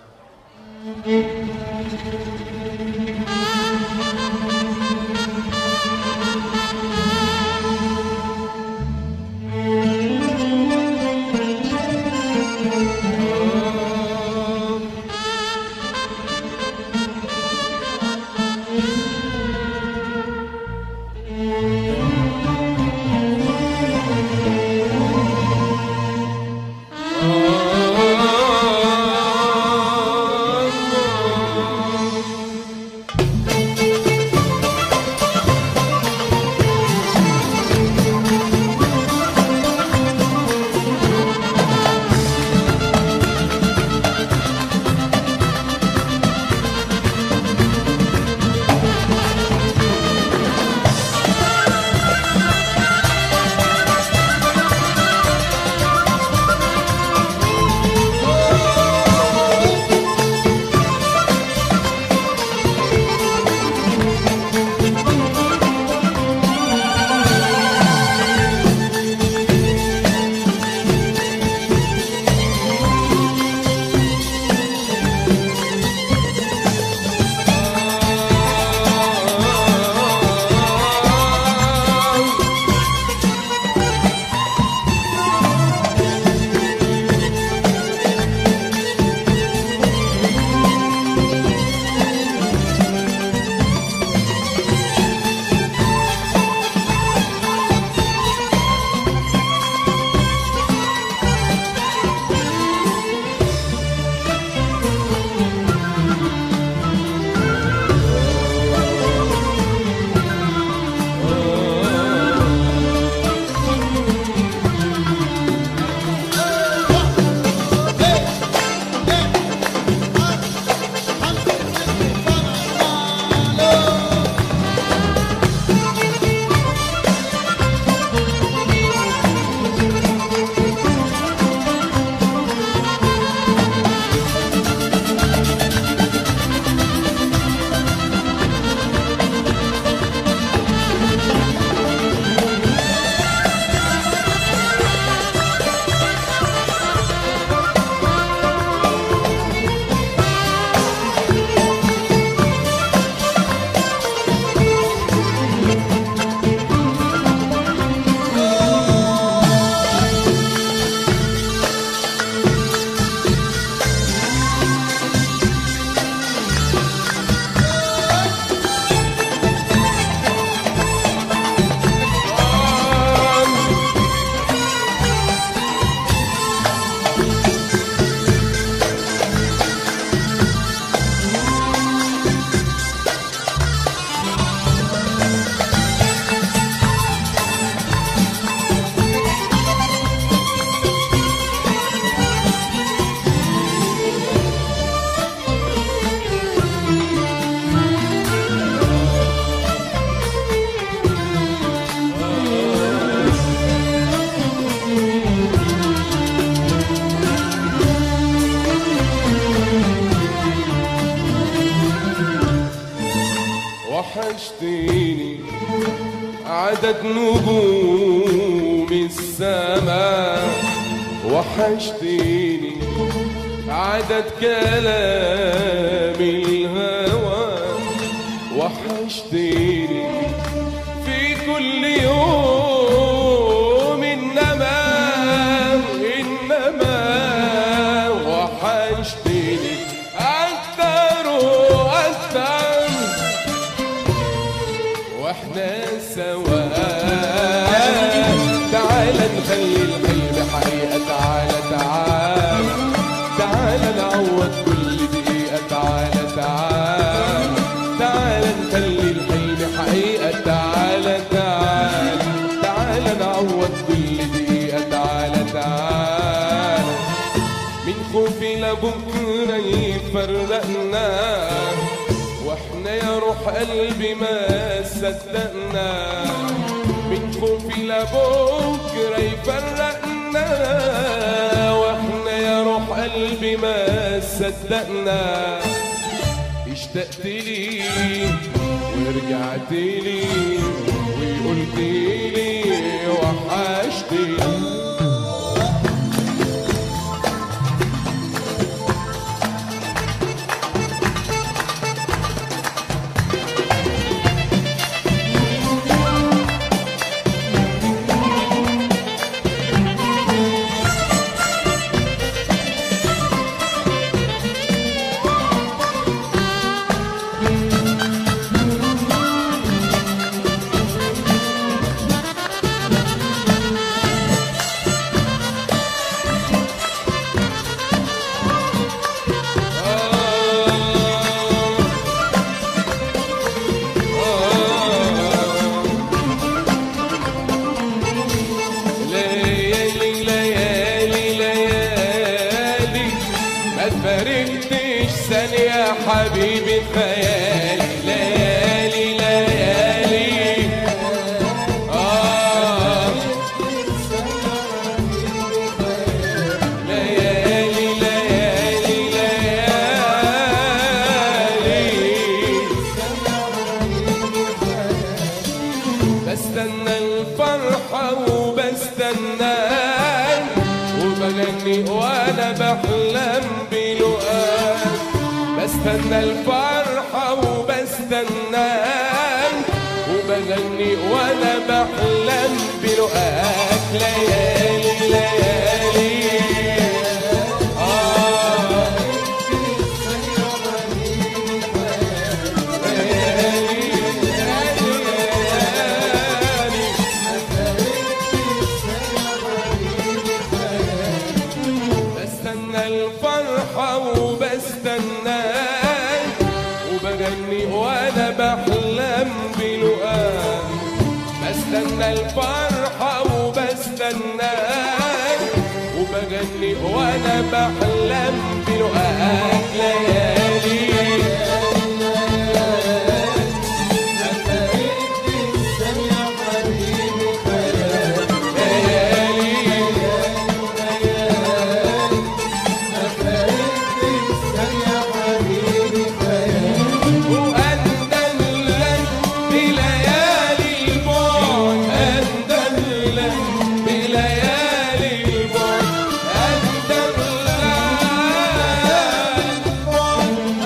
وحشتيني عدد نجوم السماء وحشتيني عدد كلام الهوى وحشتيني في كل يوم إنما إنما وحشتني أكتر وأكتر واحنا سوا تعال نخلي الحلم حقيقة تعال تعال تعال نعوض كل دقيقة تعال تعال تعال نخلي الحلم حقيقة تعال تعال تعال نعوض كل دقيقة تعال تعال من خوفي لبكرة يفرقنا واحنا يا روح قلبي ما صدقنا من خوفي لبكرة يفرقنا واحنا يا روح قلبي ما صدقنا اشتقت لي ورجعت لي قلتيلي وحشتني ليالي ليالي ليالي ما تفارقتش ثانية حبيبي خيالي ليالي ليالي آه ليالي ليالي ليالي بستنى الفرحة وبستنى وبغني وانا بحلم بلقاك بستنى الفرحة وبستنى وبغني وانا بحلم بلقاك ليالي ليالي آه بستنى الفرحة وبستنى وبغني وانا بحلم بلقاك بستنى الفرحة وبستنى وبغني وانا بحلم بلقاك ليالي وأندل لك بليالي البعد أندل لك بليالي البعد أندل لك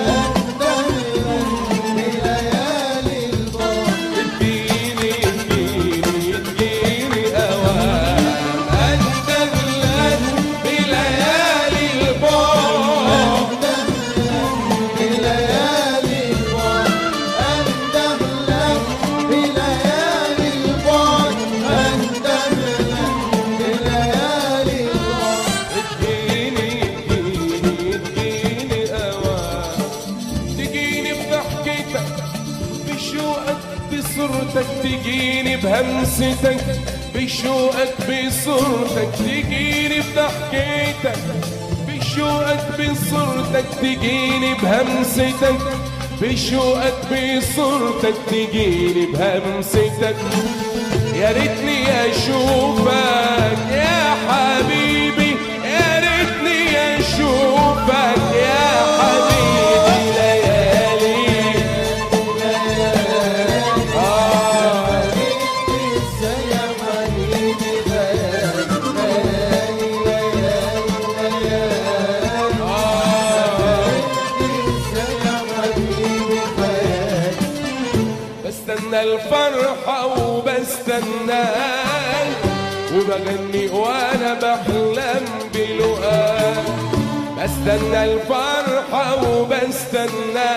اديني اديني اديني اوام أندل لك بليالي البعد اديني اديني اديني اوام تجيني بضحكتك بشوقك بصورتك تجيني بهمستك بشوقك بصورتك تجيني بضحكتك بشوقك بصورتك تجيني بهمستك بشوقك بصورتك تجيني بهمستك يا ريتني اشوفك يا حبيبي يا ريتني اشوفك يا حبيبي ليالي آه بستنى الفرحة وبستنى وبغني وانا بحلم بلقاك بستنى الفرحة وبستنى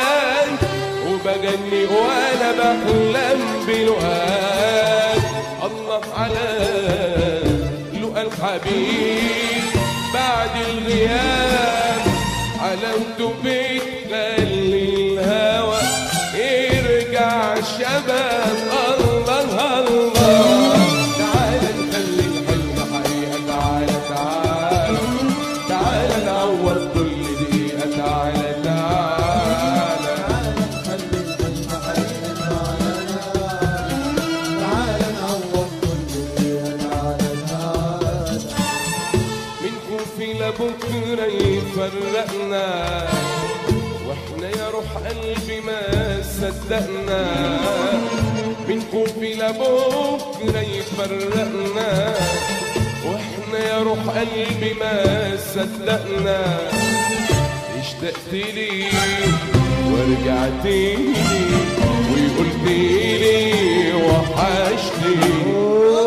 وبغني وانا بحلم بلقاك الله على لقى الحبيب بعد الغياب علامته بتخلي الهوى يرجع شباب الله الله تعال نخلي الحلم حقيقة تعال تعال تعال نعوض كل دقيقة تعال تعال من خوفي لبكرة يفرقنا واحنا يا روح قلبي ما صدقنا من خوفي لبكرة يفرقنا واحنا يا روح قلبي ما صدقنا اشتقت لي ورجعت لي وقلت لي وحشتني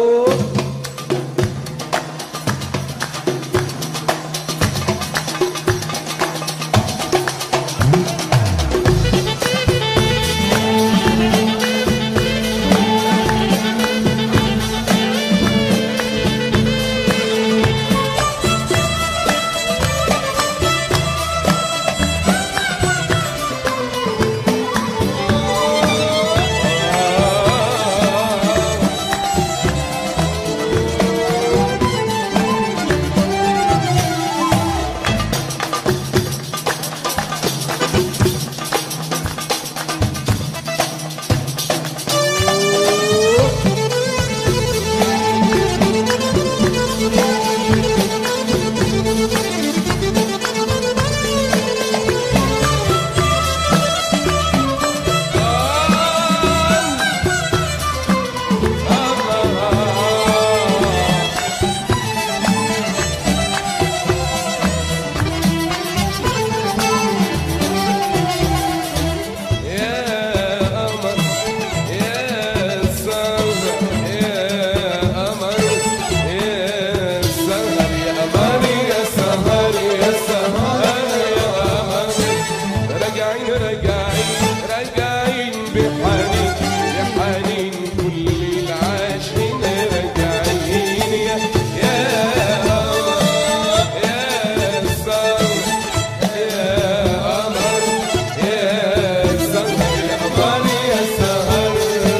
يا قمر يا سهر يا قمر يا سهر يا قمر يا سهر يا سهر يا قمر راجعين راجعين راجعين بحنين بحنين كل العاشقين راجعين يا يا قمر يا سهر يا قمر يا سهر يا قمر يا سهر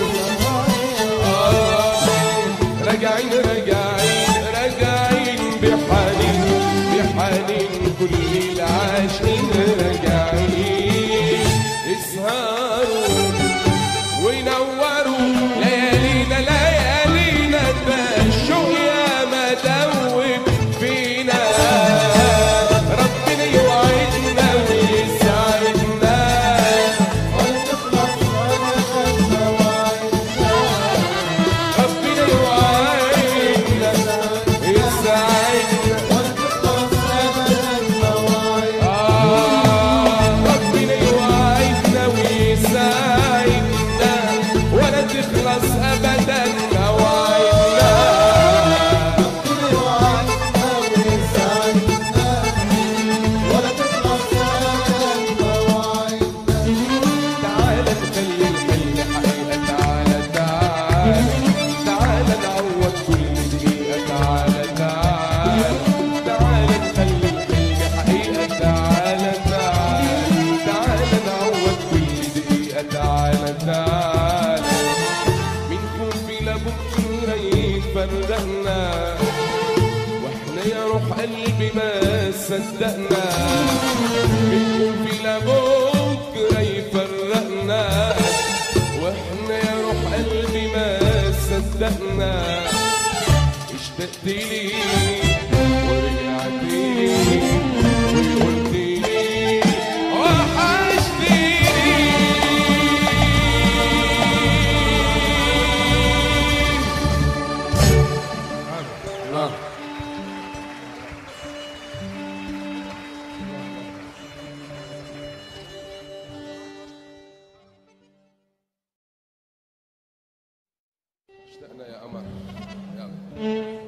راجعين راجعين راجعين بحنين بحنين كل العاشقين راجعين اسهروا وينوروا ليالينا ليالينا تبشوا يا مدوب فينا ربنا يوعدنا ويسعدنا ربنا يوعدنا يسعدنا آه، ربنا يوعدنا ويسعدنا ولا تخلص ابدا مواعيدنا تعال نخلي الحلم حقيقة تعال تعال تعال نعوض كل دقيقة تعال تعال تعال نخلي الحلم حقيقة تعال تعال تعال نعوض كل دقيقة تعال تعال من خوفي لبكرة يفرقنا واحنا يا روح قلبي ما صدقنا بنقول في لبكرة يفرقنا واحنا يا روح قلبي ما صدقنا اشتقت لي ورجعت لي وقلت لي وحشتني آه. اشتقنا يا قمر يلا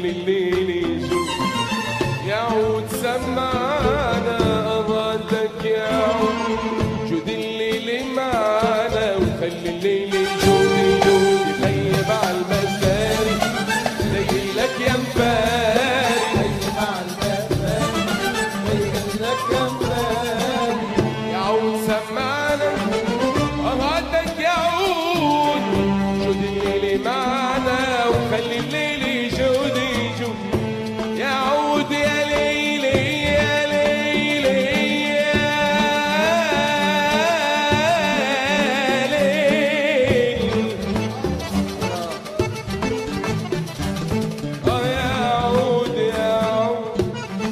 الليل يشوف يعود سمعنا أغادك يعود جود الليل معنا وخلي الليل يجود يجود يغيب على المساري ليل لك يا مفاري يعود سمعنا أغادك يعود جود الليل معنا وخلي الليل يجود يجود يعود يا ليلي يا ليلي يا ليلي آه يعود يعود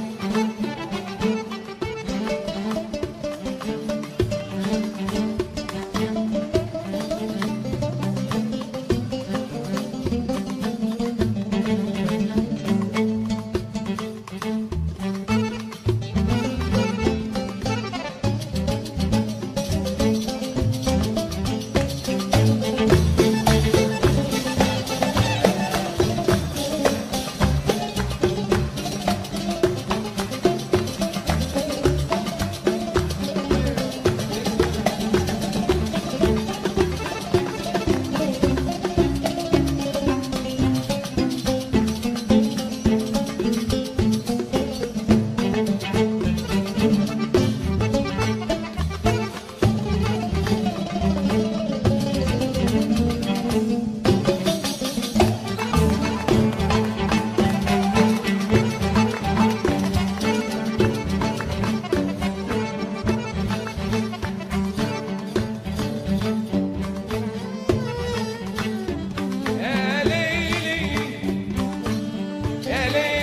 يا ليلي يا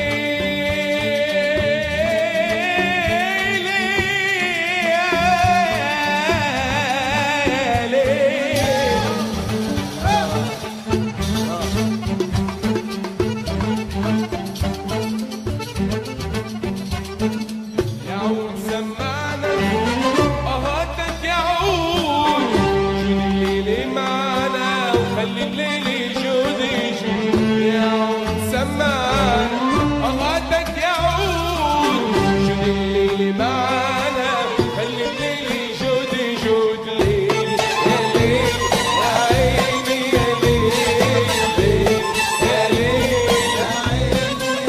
ليلي يا ليلي يعود سمعنا أهاتك يعود جود الليل معنا وخلي الليل يجود يجود يعود سمعنا أهاتك يعود جود الليل معنا خلي الليل يجود يجود ليل يا ليل يا عيني يا ليل يا ليل يا عيني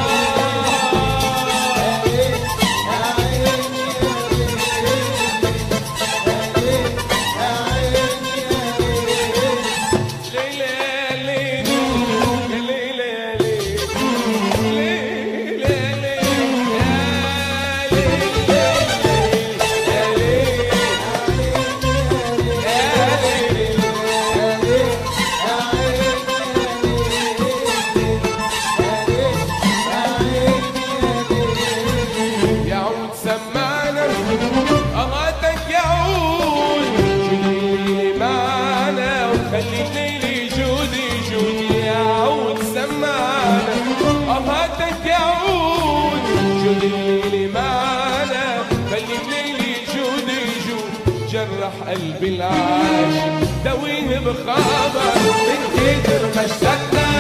يعود سمعنا أغاتك يعود جودي معنا وخلي الليل يجود يجود يعود سمعنا أغاتك يعود جودي الليل معنا خلي الليل يجود يجود جرح قلبي العاشق دويه بخبر من كتر ما اشتقنا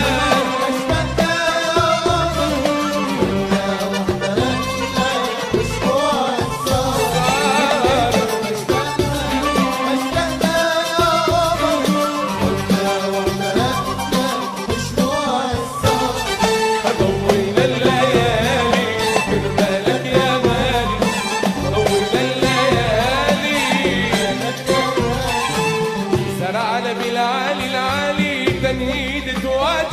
طوينا الليالي بالك يا غالي طوينا الليالي سرعنا بالعالي العالي تنهيد تواد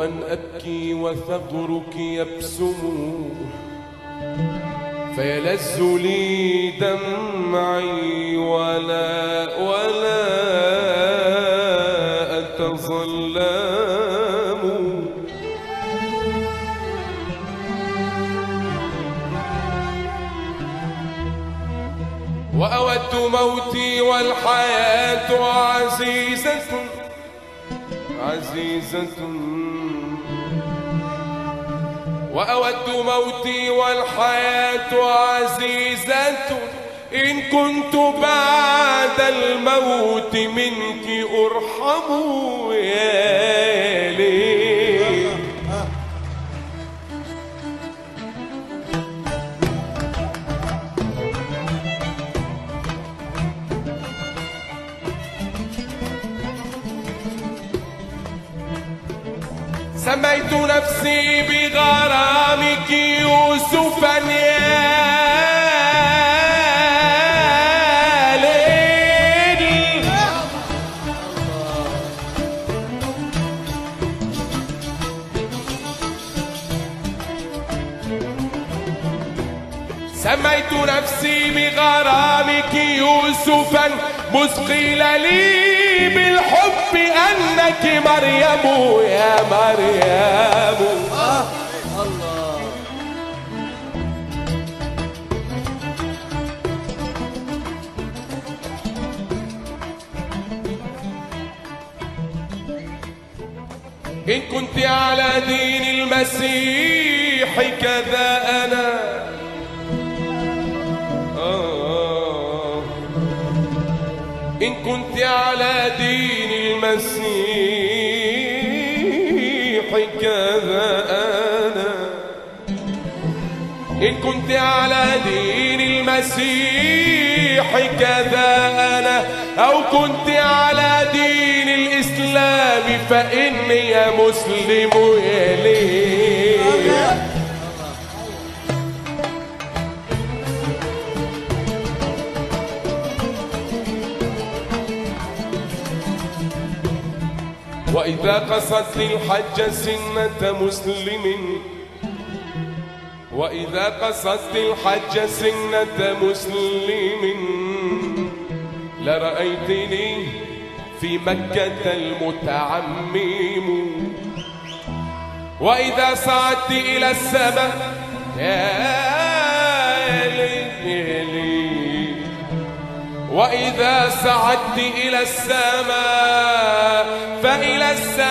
يوما أبكي وثغرك يبسم فيلذ لي دمعي ولا ولا أتظلم وأود موتي والحياة عزيزة عزيزة وأود موتي والحياة عزيزة إن كنت بعد الموت منك أرحم يا ليل سميت نفسي بغرامك يوسفا يا ليل سميت نفسي بغرامك يوسفا مثقل لي بالحب انك مريم يا مريم إن كنت على دين المسيح كذا أنا آه إن كنت على دين المسيح كذا أنا إن كنت على دين المسيح كذا أنا أو كنت على دين الإسلام فإني مسلم إليه وإذا قصدت الحج سنة مسلم وإذا قصدت الحج سنة مسلم لرأيتني في مكة المتعمم وإذا صعدت إلى السماء يا ليلي وإذا صعدت إلى السماء فإلى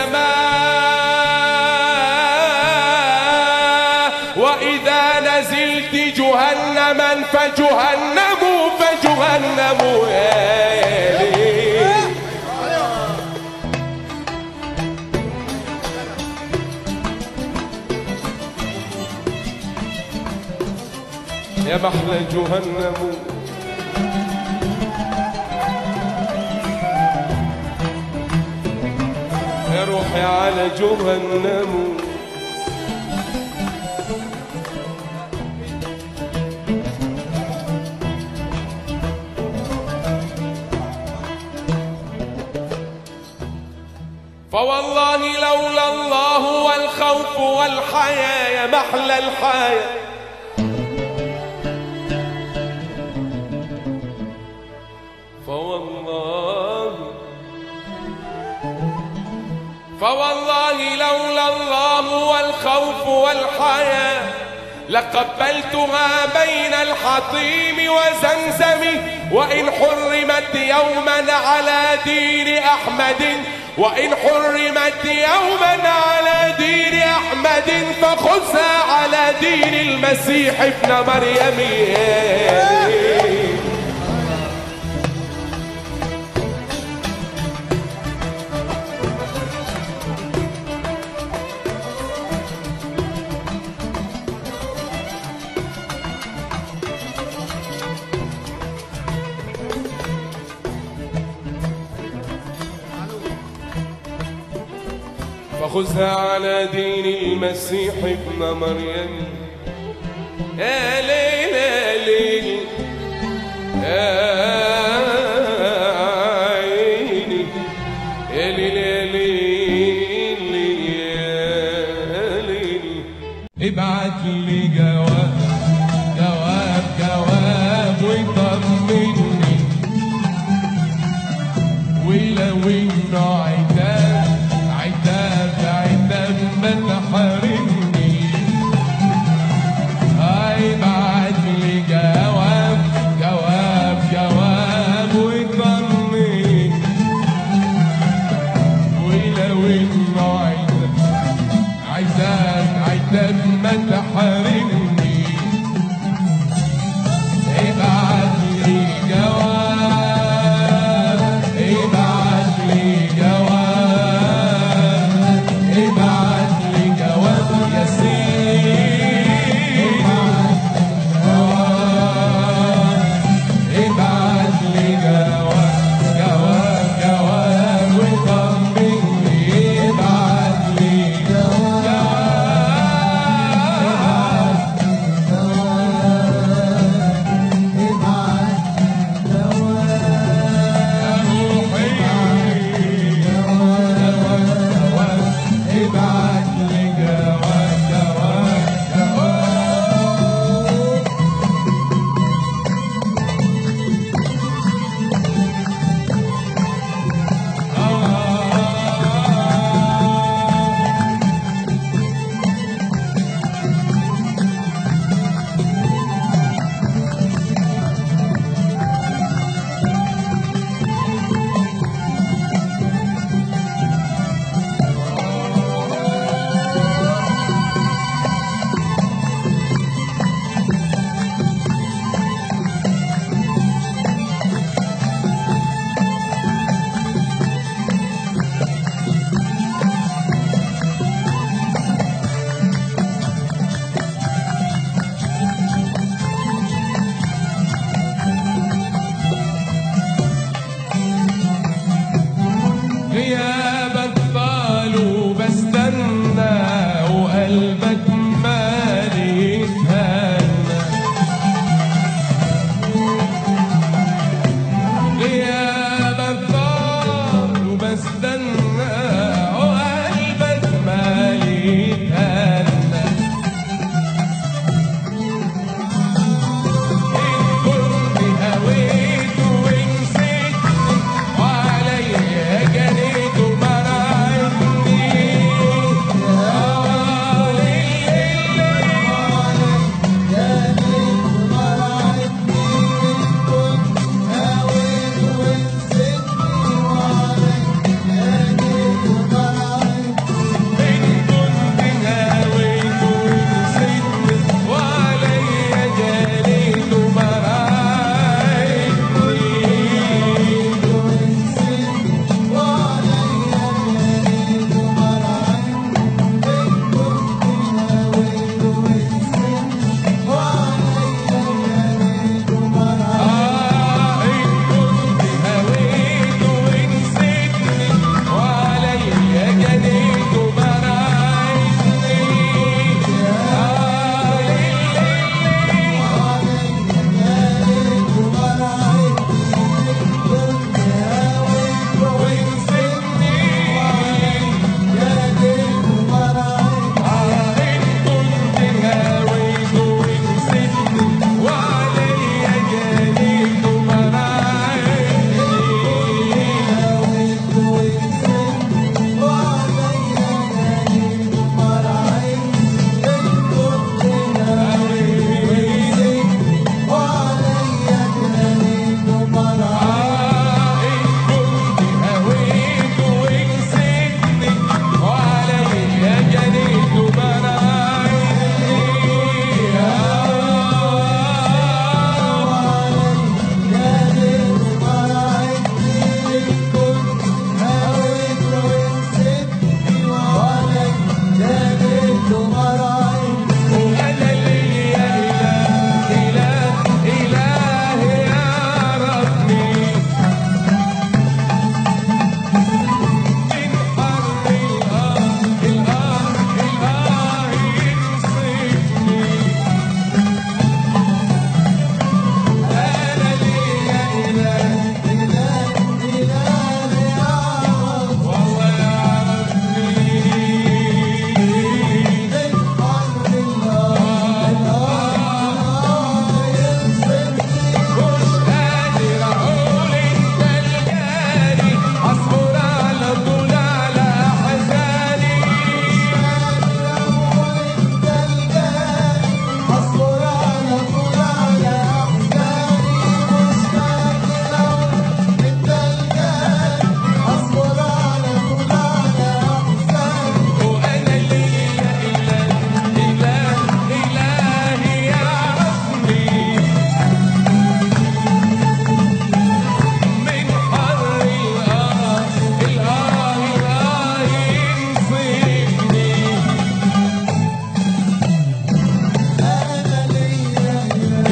السماء وإذا نزلت جهنما فجهنم فجهنم يا ليل يا محلى جهنم يا روحي على جهنم فوالله لولا الله والخوف والحياة يا محلى الحياة فوالله فوالله لولا الله والخوف والحياة لقبلتها بين الحطيم وزمزم وإن حرمت يوما على دين أحمد وإن حرمت يوما على دين أحمد فخذها على دين المسيح ابن مريم فخذها على دين المسيح ابن مريم يا ليل يا ليل يا عيني يا ليل يا ليل يا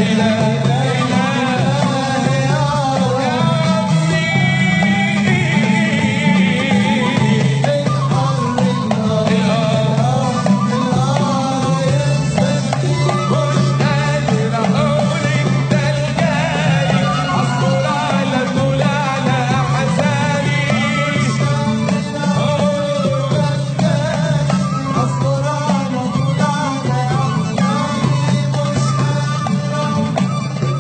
يا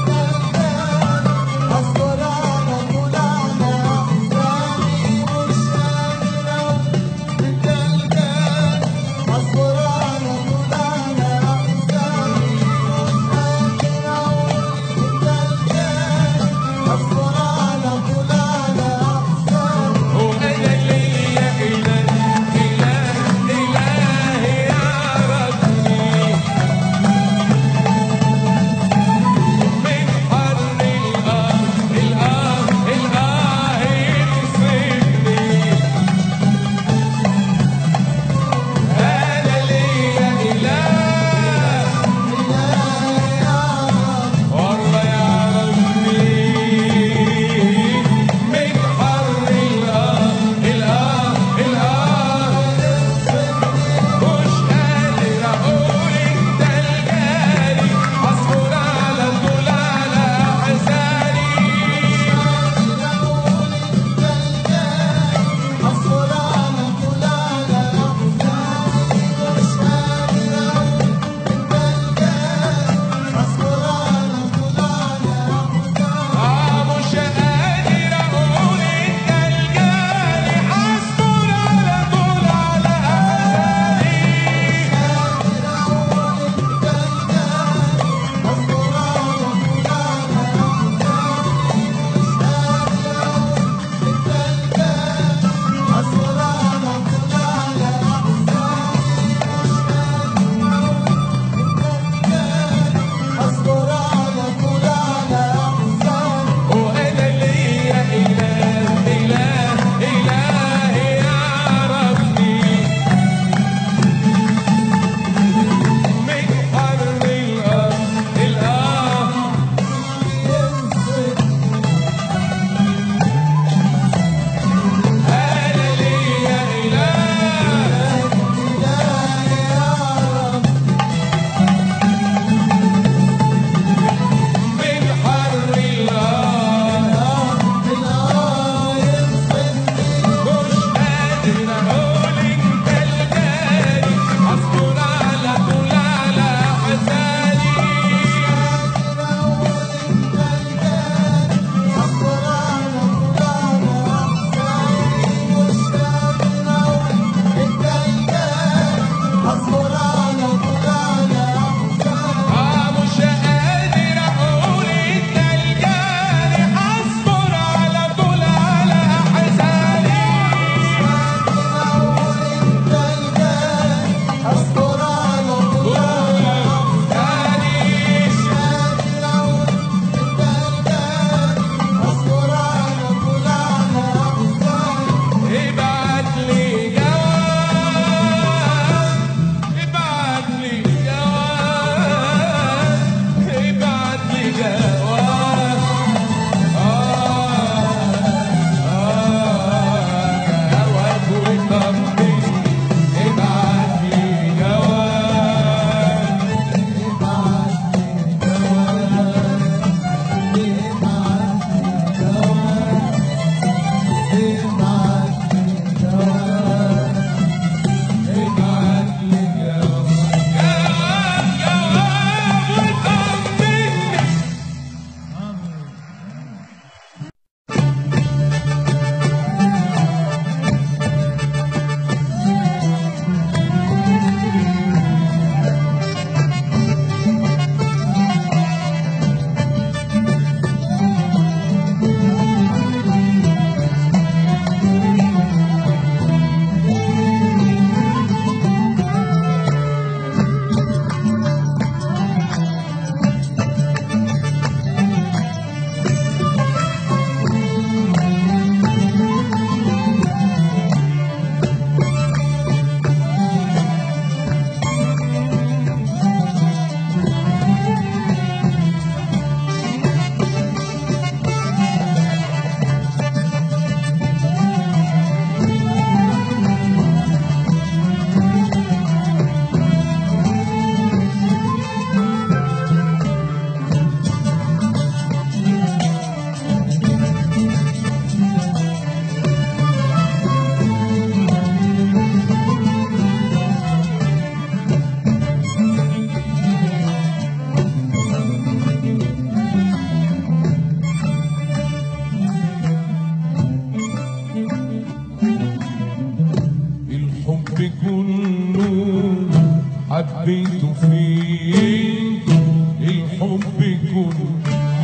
كله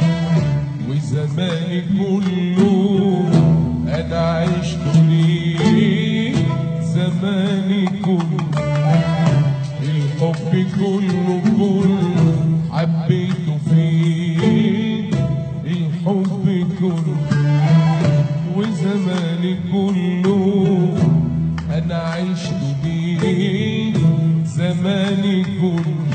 وزماني كله انا عشت ليه زماني كله الحب كله كله حبيته فيه الحب كله وزماني كله انا عشت بيه زماني كله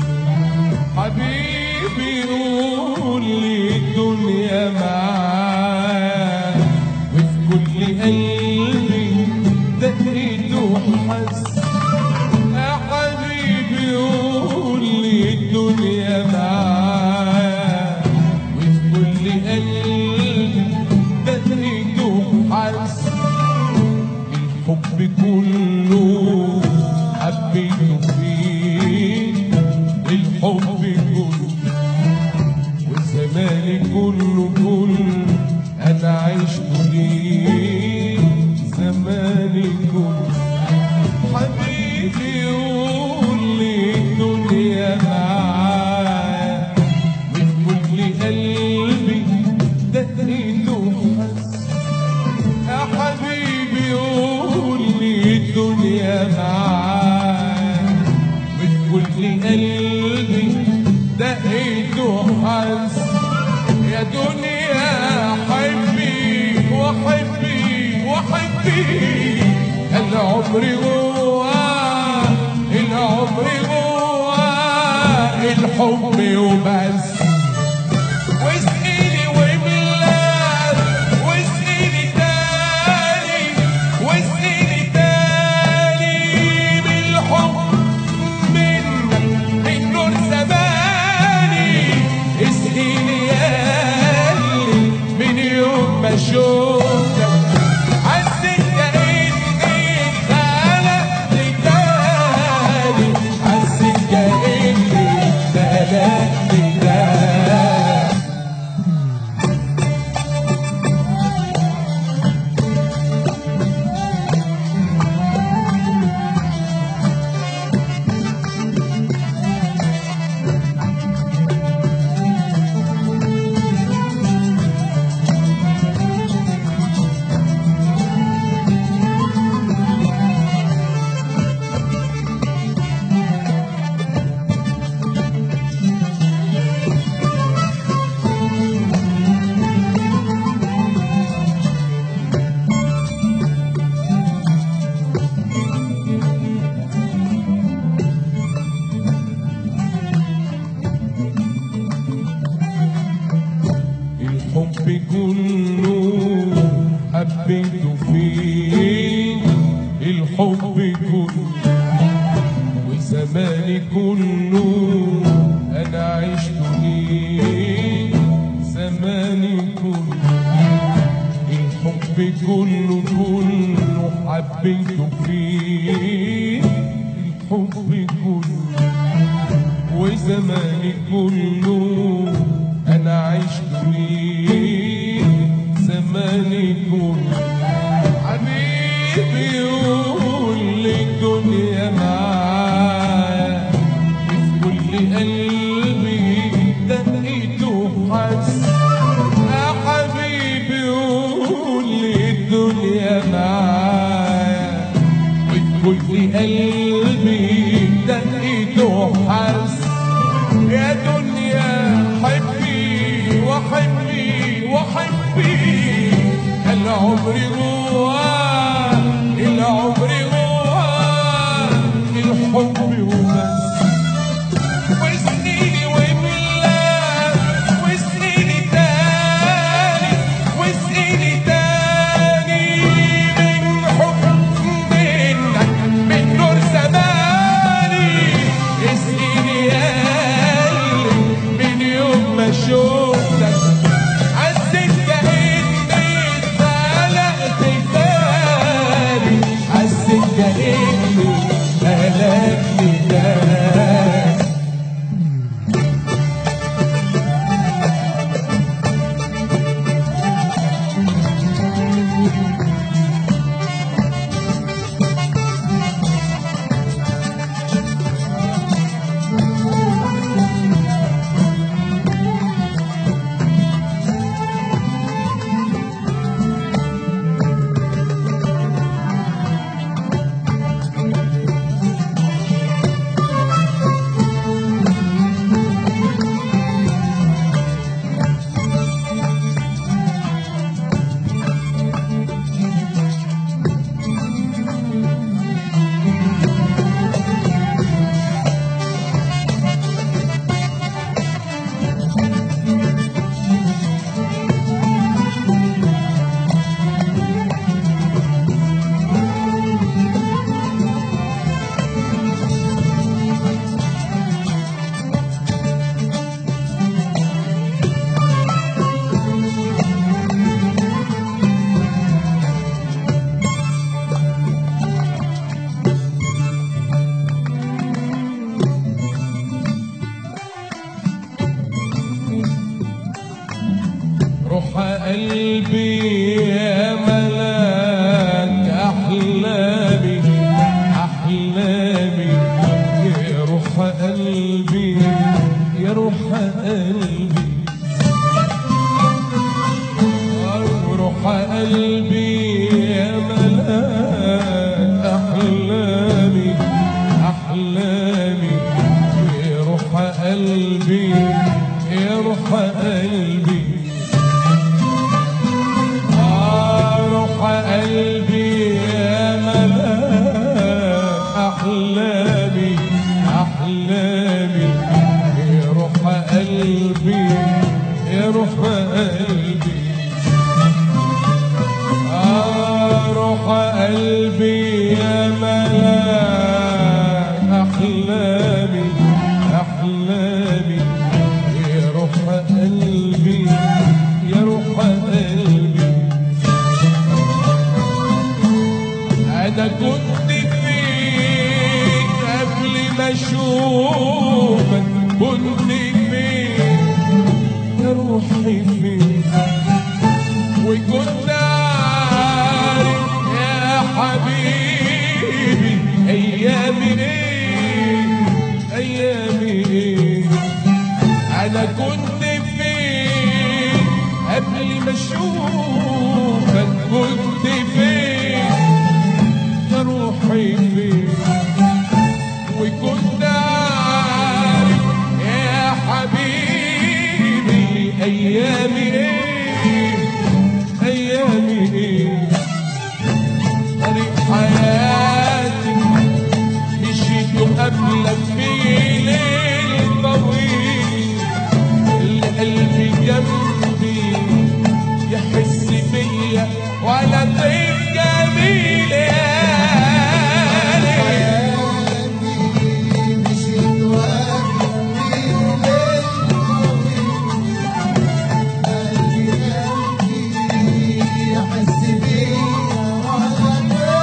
حبيبي قول لي الدنيا معاه وفي كل قلبي دقيت وحس يا حبيبي قول لي الدنيا معاه وفي كل قلبي دقيت وحس الحب كله حبيته فيه الحب كله والزمان كله كله انا عشت ليه زماني كله حبيبي قول لي الدنيا معاه وفي كل قلبي دقيت وحس يا حبيبي قول لي الدنيا معاك بكل قلبي دقيت وحس يا دنيا حبي وحبي وحبي العمر جواه العمر جواه الحب وبس واسقيني وبالله واسقيني تاني واسقيني تاني بالحب منك من نور زماني اسقيني يا قلبي من يوم ما شفتك حسيت كأني اتخلقت تاني حسيت كأني اتخلقت تاني الحب كله حبيته فيه الحب كله وزماني كله انا عشت ليه زماني كله الحب كله كله حبيته فيه الحب كله وزماني كله انا عشت ليه زماني كله حبيبي قول لي الدنيا معاه في كل قلبي دقيت وحس يا حبيبي قول لي الدنيا معاه وفي كل قلبي دقيت وحس يا دنيا حبي وحبي وحبي العمر جواه العمر جواه الحب وبس وسنيني وبالله وسنيني تاني وسنيني تاني من حب منك من نور زماني اسقيني يا قلبي من يوم ما شفتك حسيت كأني اتخلقت تاني حسيت كأني اتخلقت تاني قلبي يا ملاك أحلامي أحلامي يا روح قلبي يا روح قلبي روح قلبي يا ملاك أحلامي أحلامي يا روح قلبي يا روح قلبي آه روح قلبي يا ملاك أحلامي أحلامي يا روح قلبي يا روح قلبي آه روح قلبي يا ملاك أحلامي أحلامي يا روح قلبي يا روح قلبي أنا كنت فيك قبل ما أشوفك كنت فيك يا روحي فيك وكنت عارف يا حبيبي ايامي ايه ايامي ايه انا كنت فين قبل ما اشوفك كنت فين يا روحي فين وكنت عارف يا حبيبي ايامي ايه ايامي ايه طريق حياتي مشيت قبلك في ليل طويل القلب جنبي يحس بيا وانا طيب جميل يا ليل. مشيت وقفت قلبي قلبي يحس بيا وانا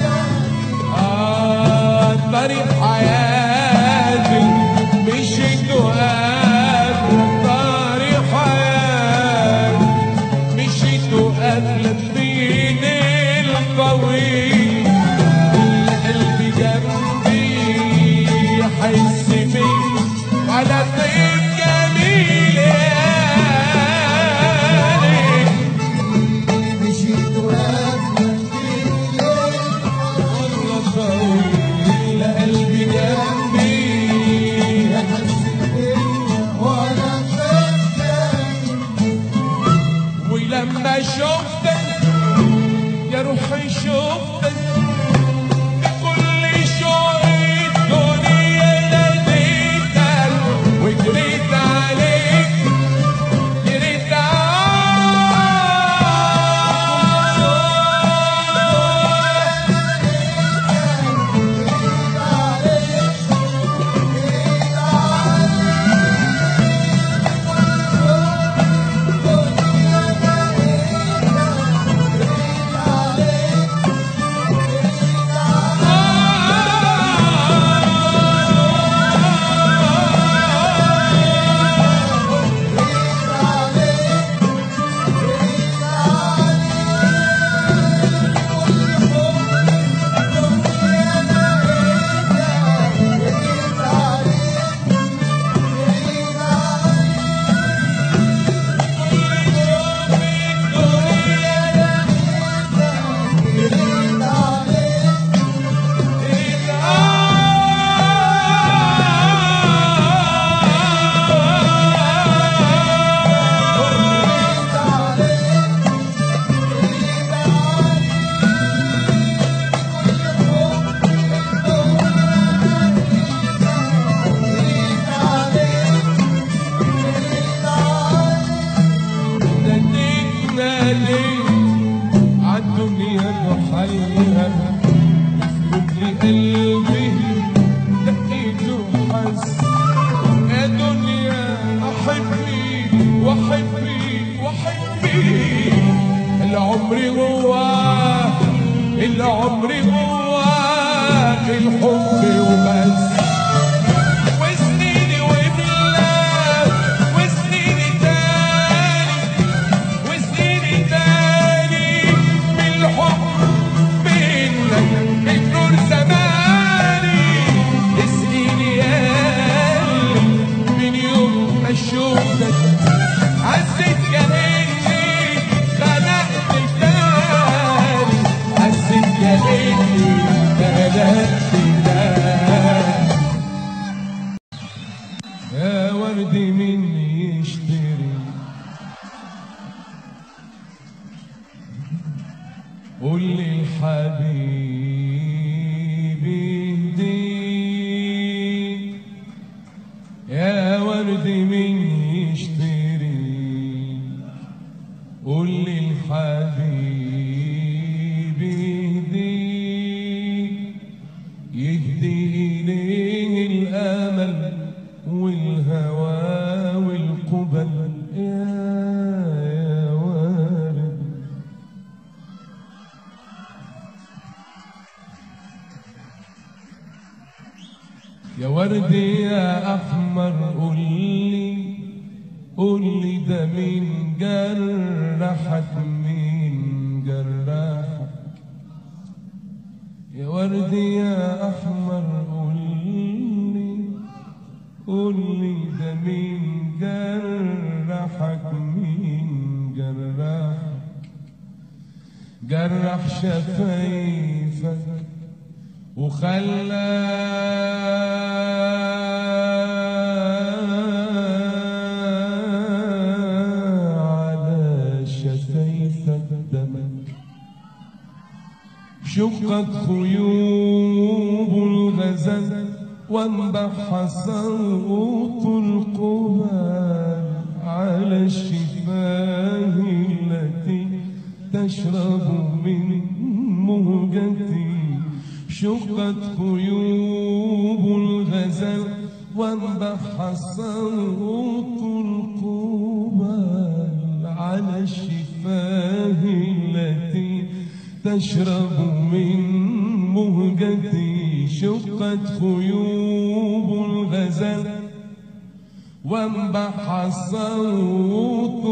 آه طريق حياتي مشيت وقبلك طريق حياتي مشيت وقبلك بين الطويل القلب جنبي يحس بي على طيب جميل يا ليل. مشيت وقفت والله طويل قلبي جنبي يحس بيا وانا ولما شفتك يا روحي شفتك بكل شوق الدنيا ناديتك وجريت عليك جريت ناديك ناديك عالدنيا بحالها مثل قلبي دقيت وحس يا دنيا احبي واحبي واحبي العمر جواك العمر جواك الحب وبس وسنيني وبلاد وسنيني تاني قول لي الحبيب يهديك يا ورد من يشتري قول لي الحبيب يهديك يهدي إليه الأمل والهوى والقبل يا يا وارد يا ورد يا أحمر قول لي قول لي ده مين جرحك مين جرحك يا ورد يا أحمر قول لي قول لي ده مين جرحك مين جرحك جرح شفايفك وخلى على شفايفك دمك شقت خيوب الغزل وانبح صوت القبال على الشفاه التي تشرب من مهجتي شقت خيوب الغزل وانبح صوت القبال على الشفاه التي تشرب من مهجتي شقت خيوب الغزل وانبح صوت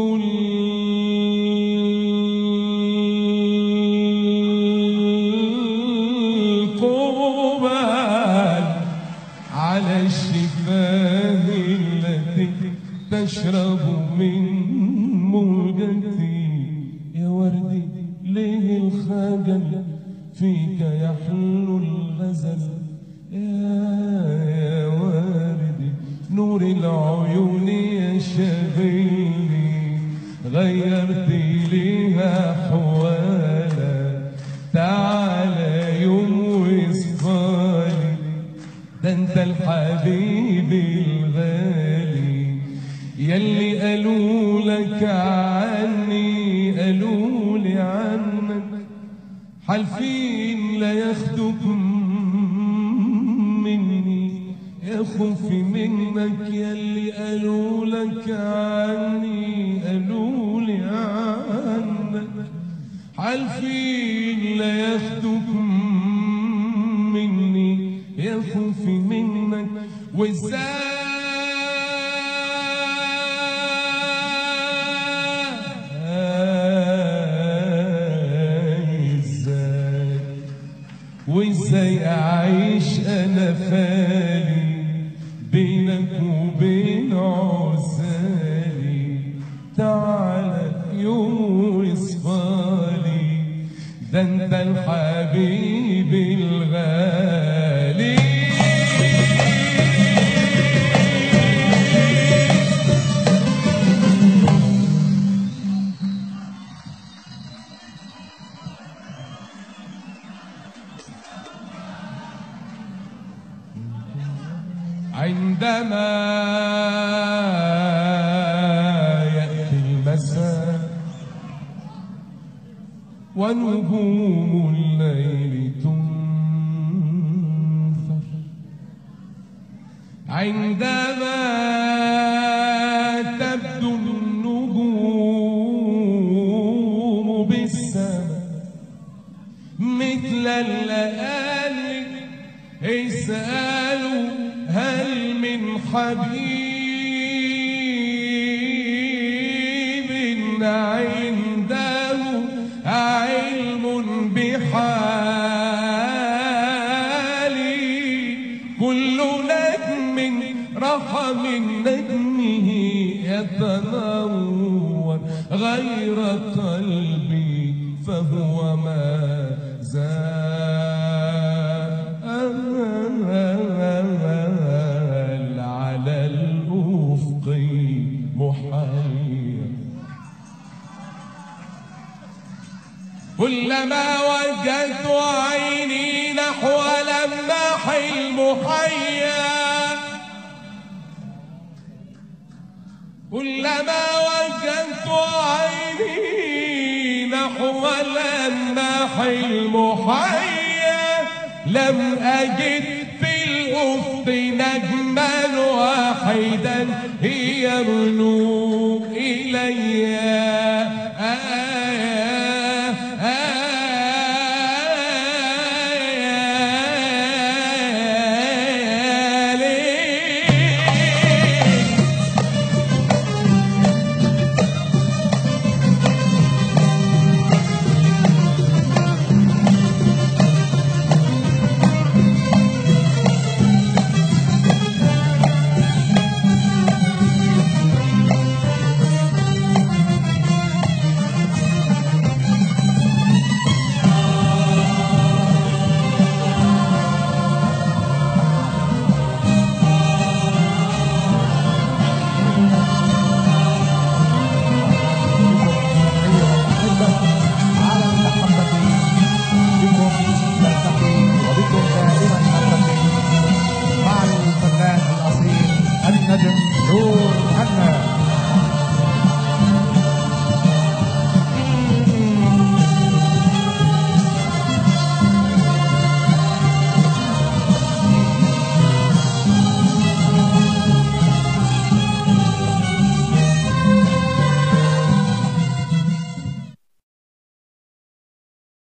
القبال على الشفاه التي تشرب من موجتي يا وردي ليه الخجل فيك يحلو الغزل يا يا وردي نور العيون يا شغيلي غيرت ليها حوالا تعالى يوم وصفالي ده انت الحبيب الغالي يلي قالوا لك عني قالوا لي عنك حالفين لا ياخدوك مني يا خوفي منك يلي قالوا لك عني قالوا لي عنك حالفين لا ياخدوك مني يا خوفي منك وازاي ازاي وازاي اعيش انا فالي بينك وبين عزالي تعالى يوم وصفالي ده انت الحبيب الغالي عندما يأتي المساء ونجوم الليل تنثر عندما تبدو النجوم بالسماء مثل الليالي اسألوا هل من حبيب عنده علم بحالي كل نجم رحى من نجمه يتنور غير قلبي فهو ما زال على الأفق محير كلما وجدت عيني نحو لماح المحيا كلما وجدت عيني نحو لماح المحيا لم أجد في الأفق نجما واحدا يبلو إليّ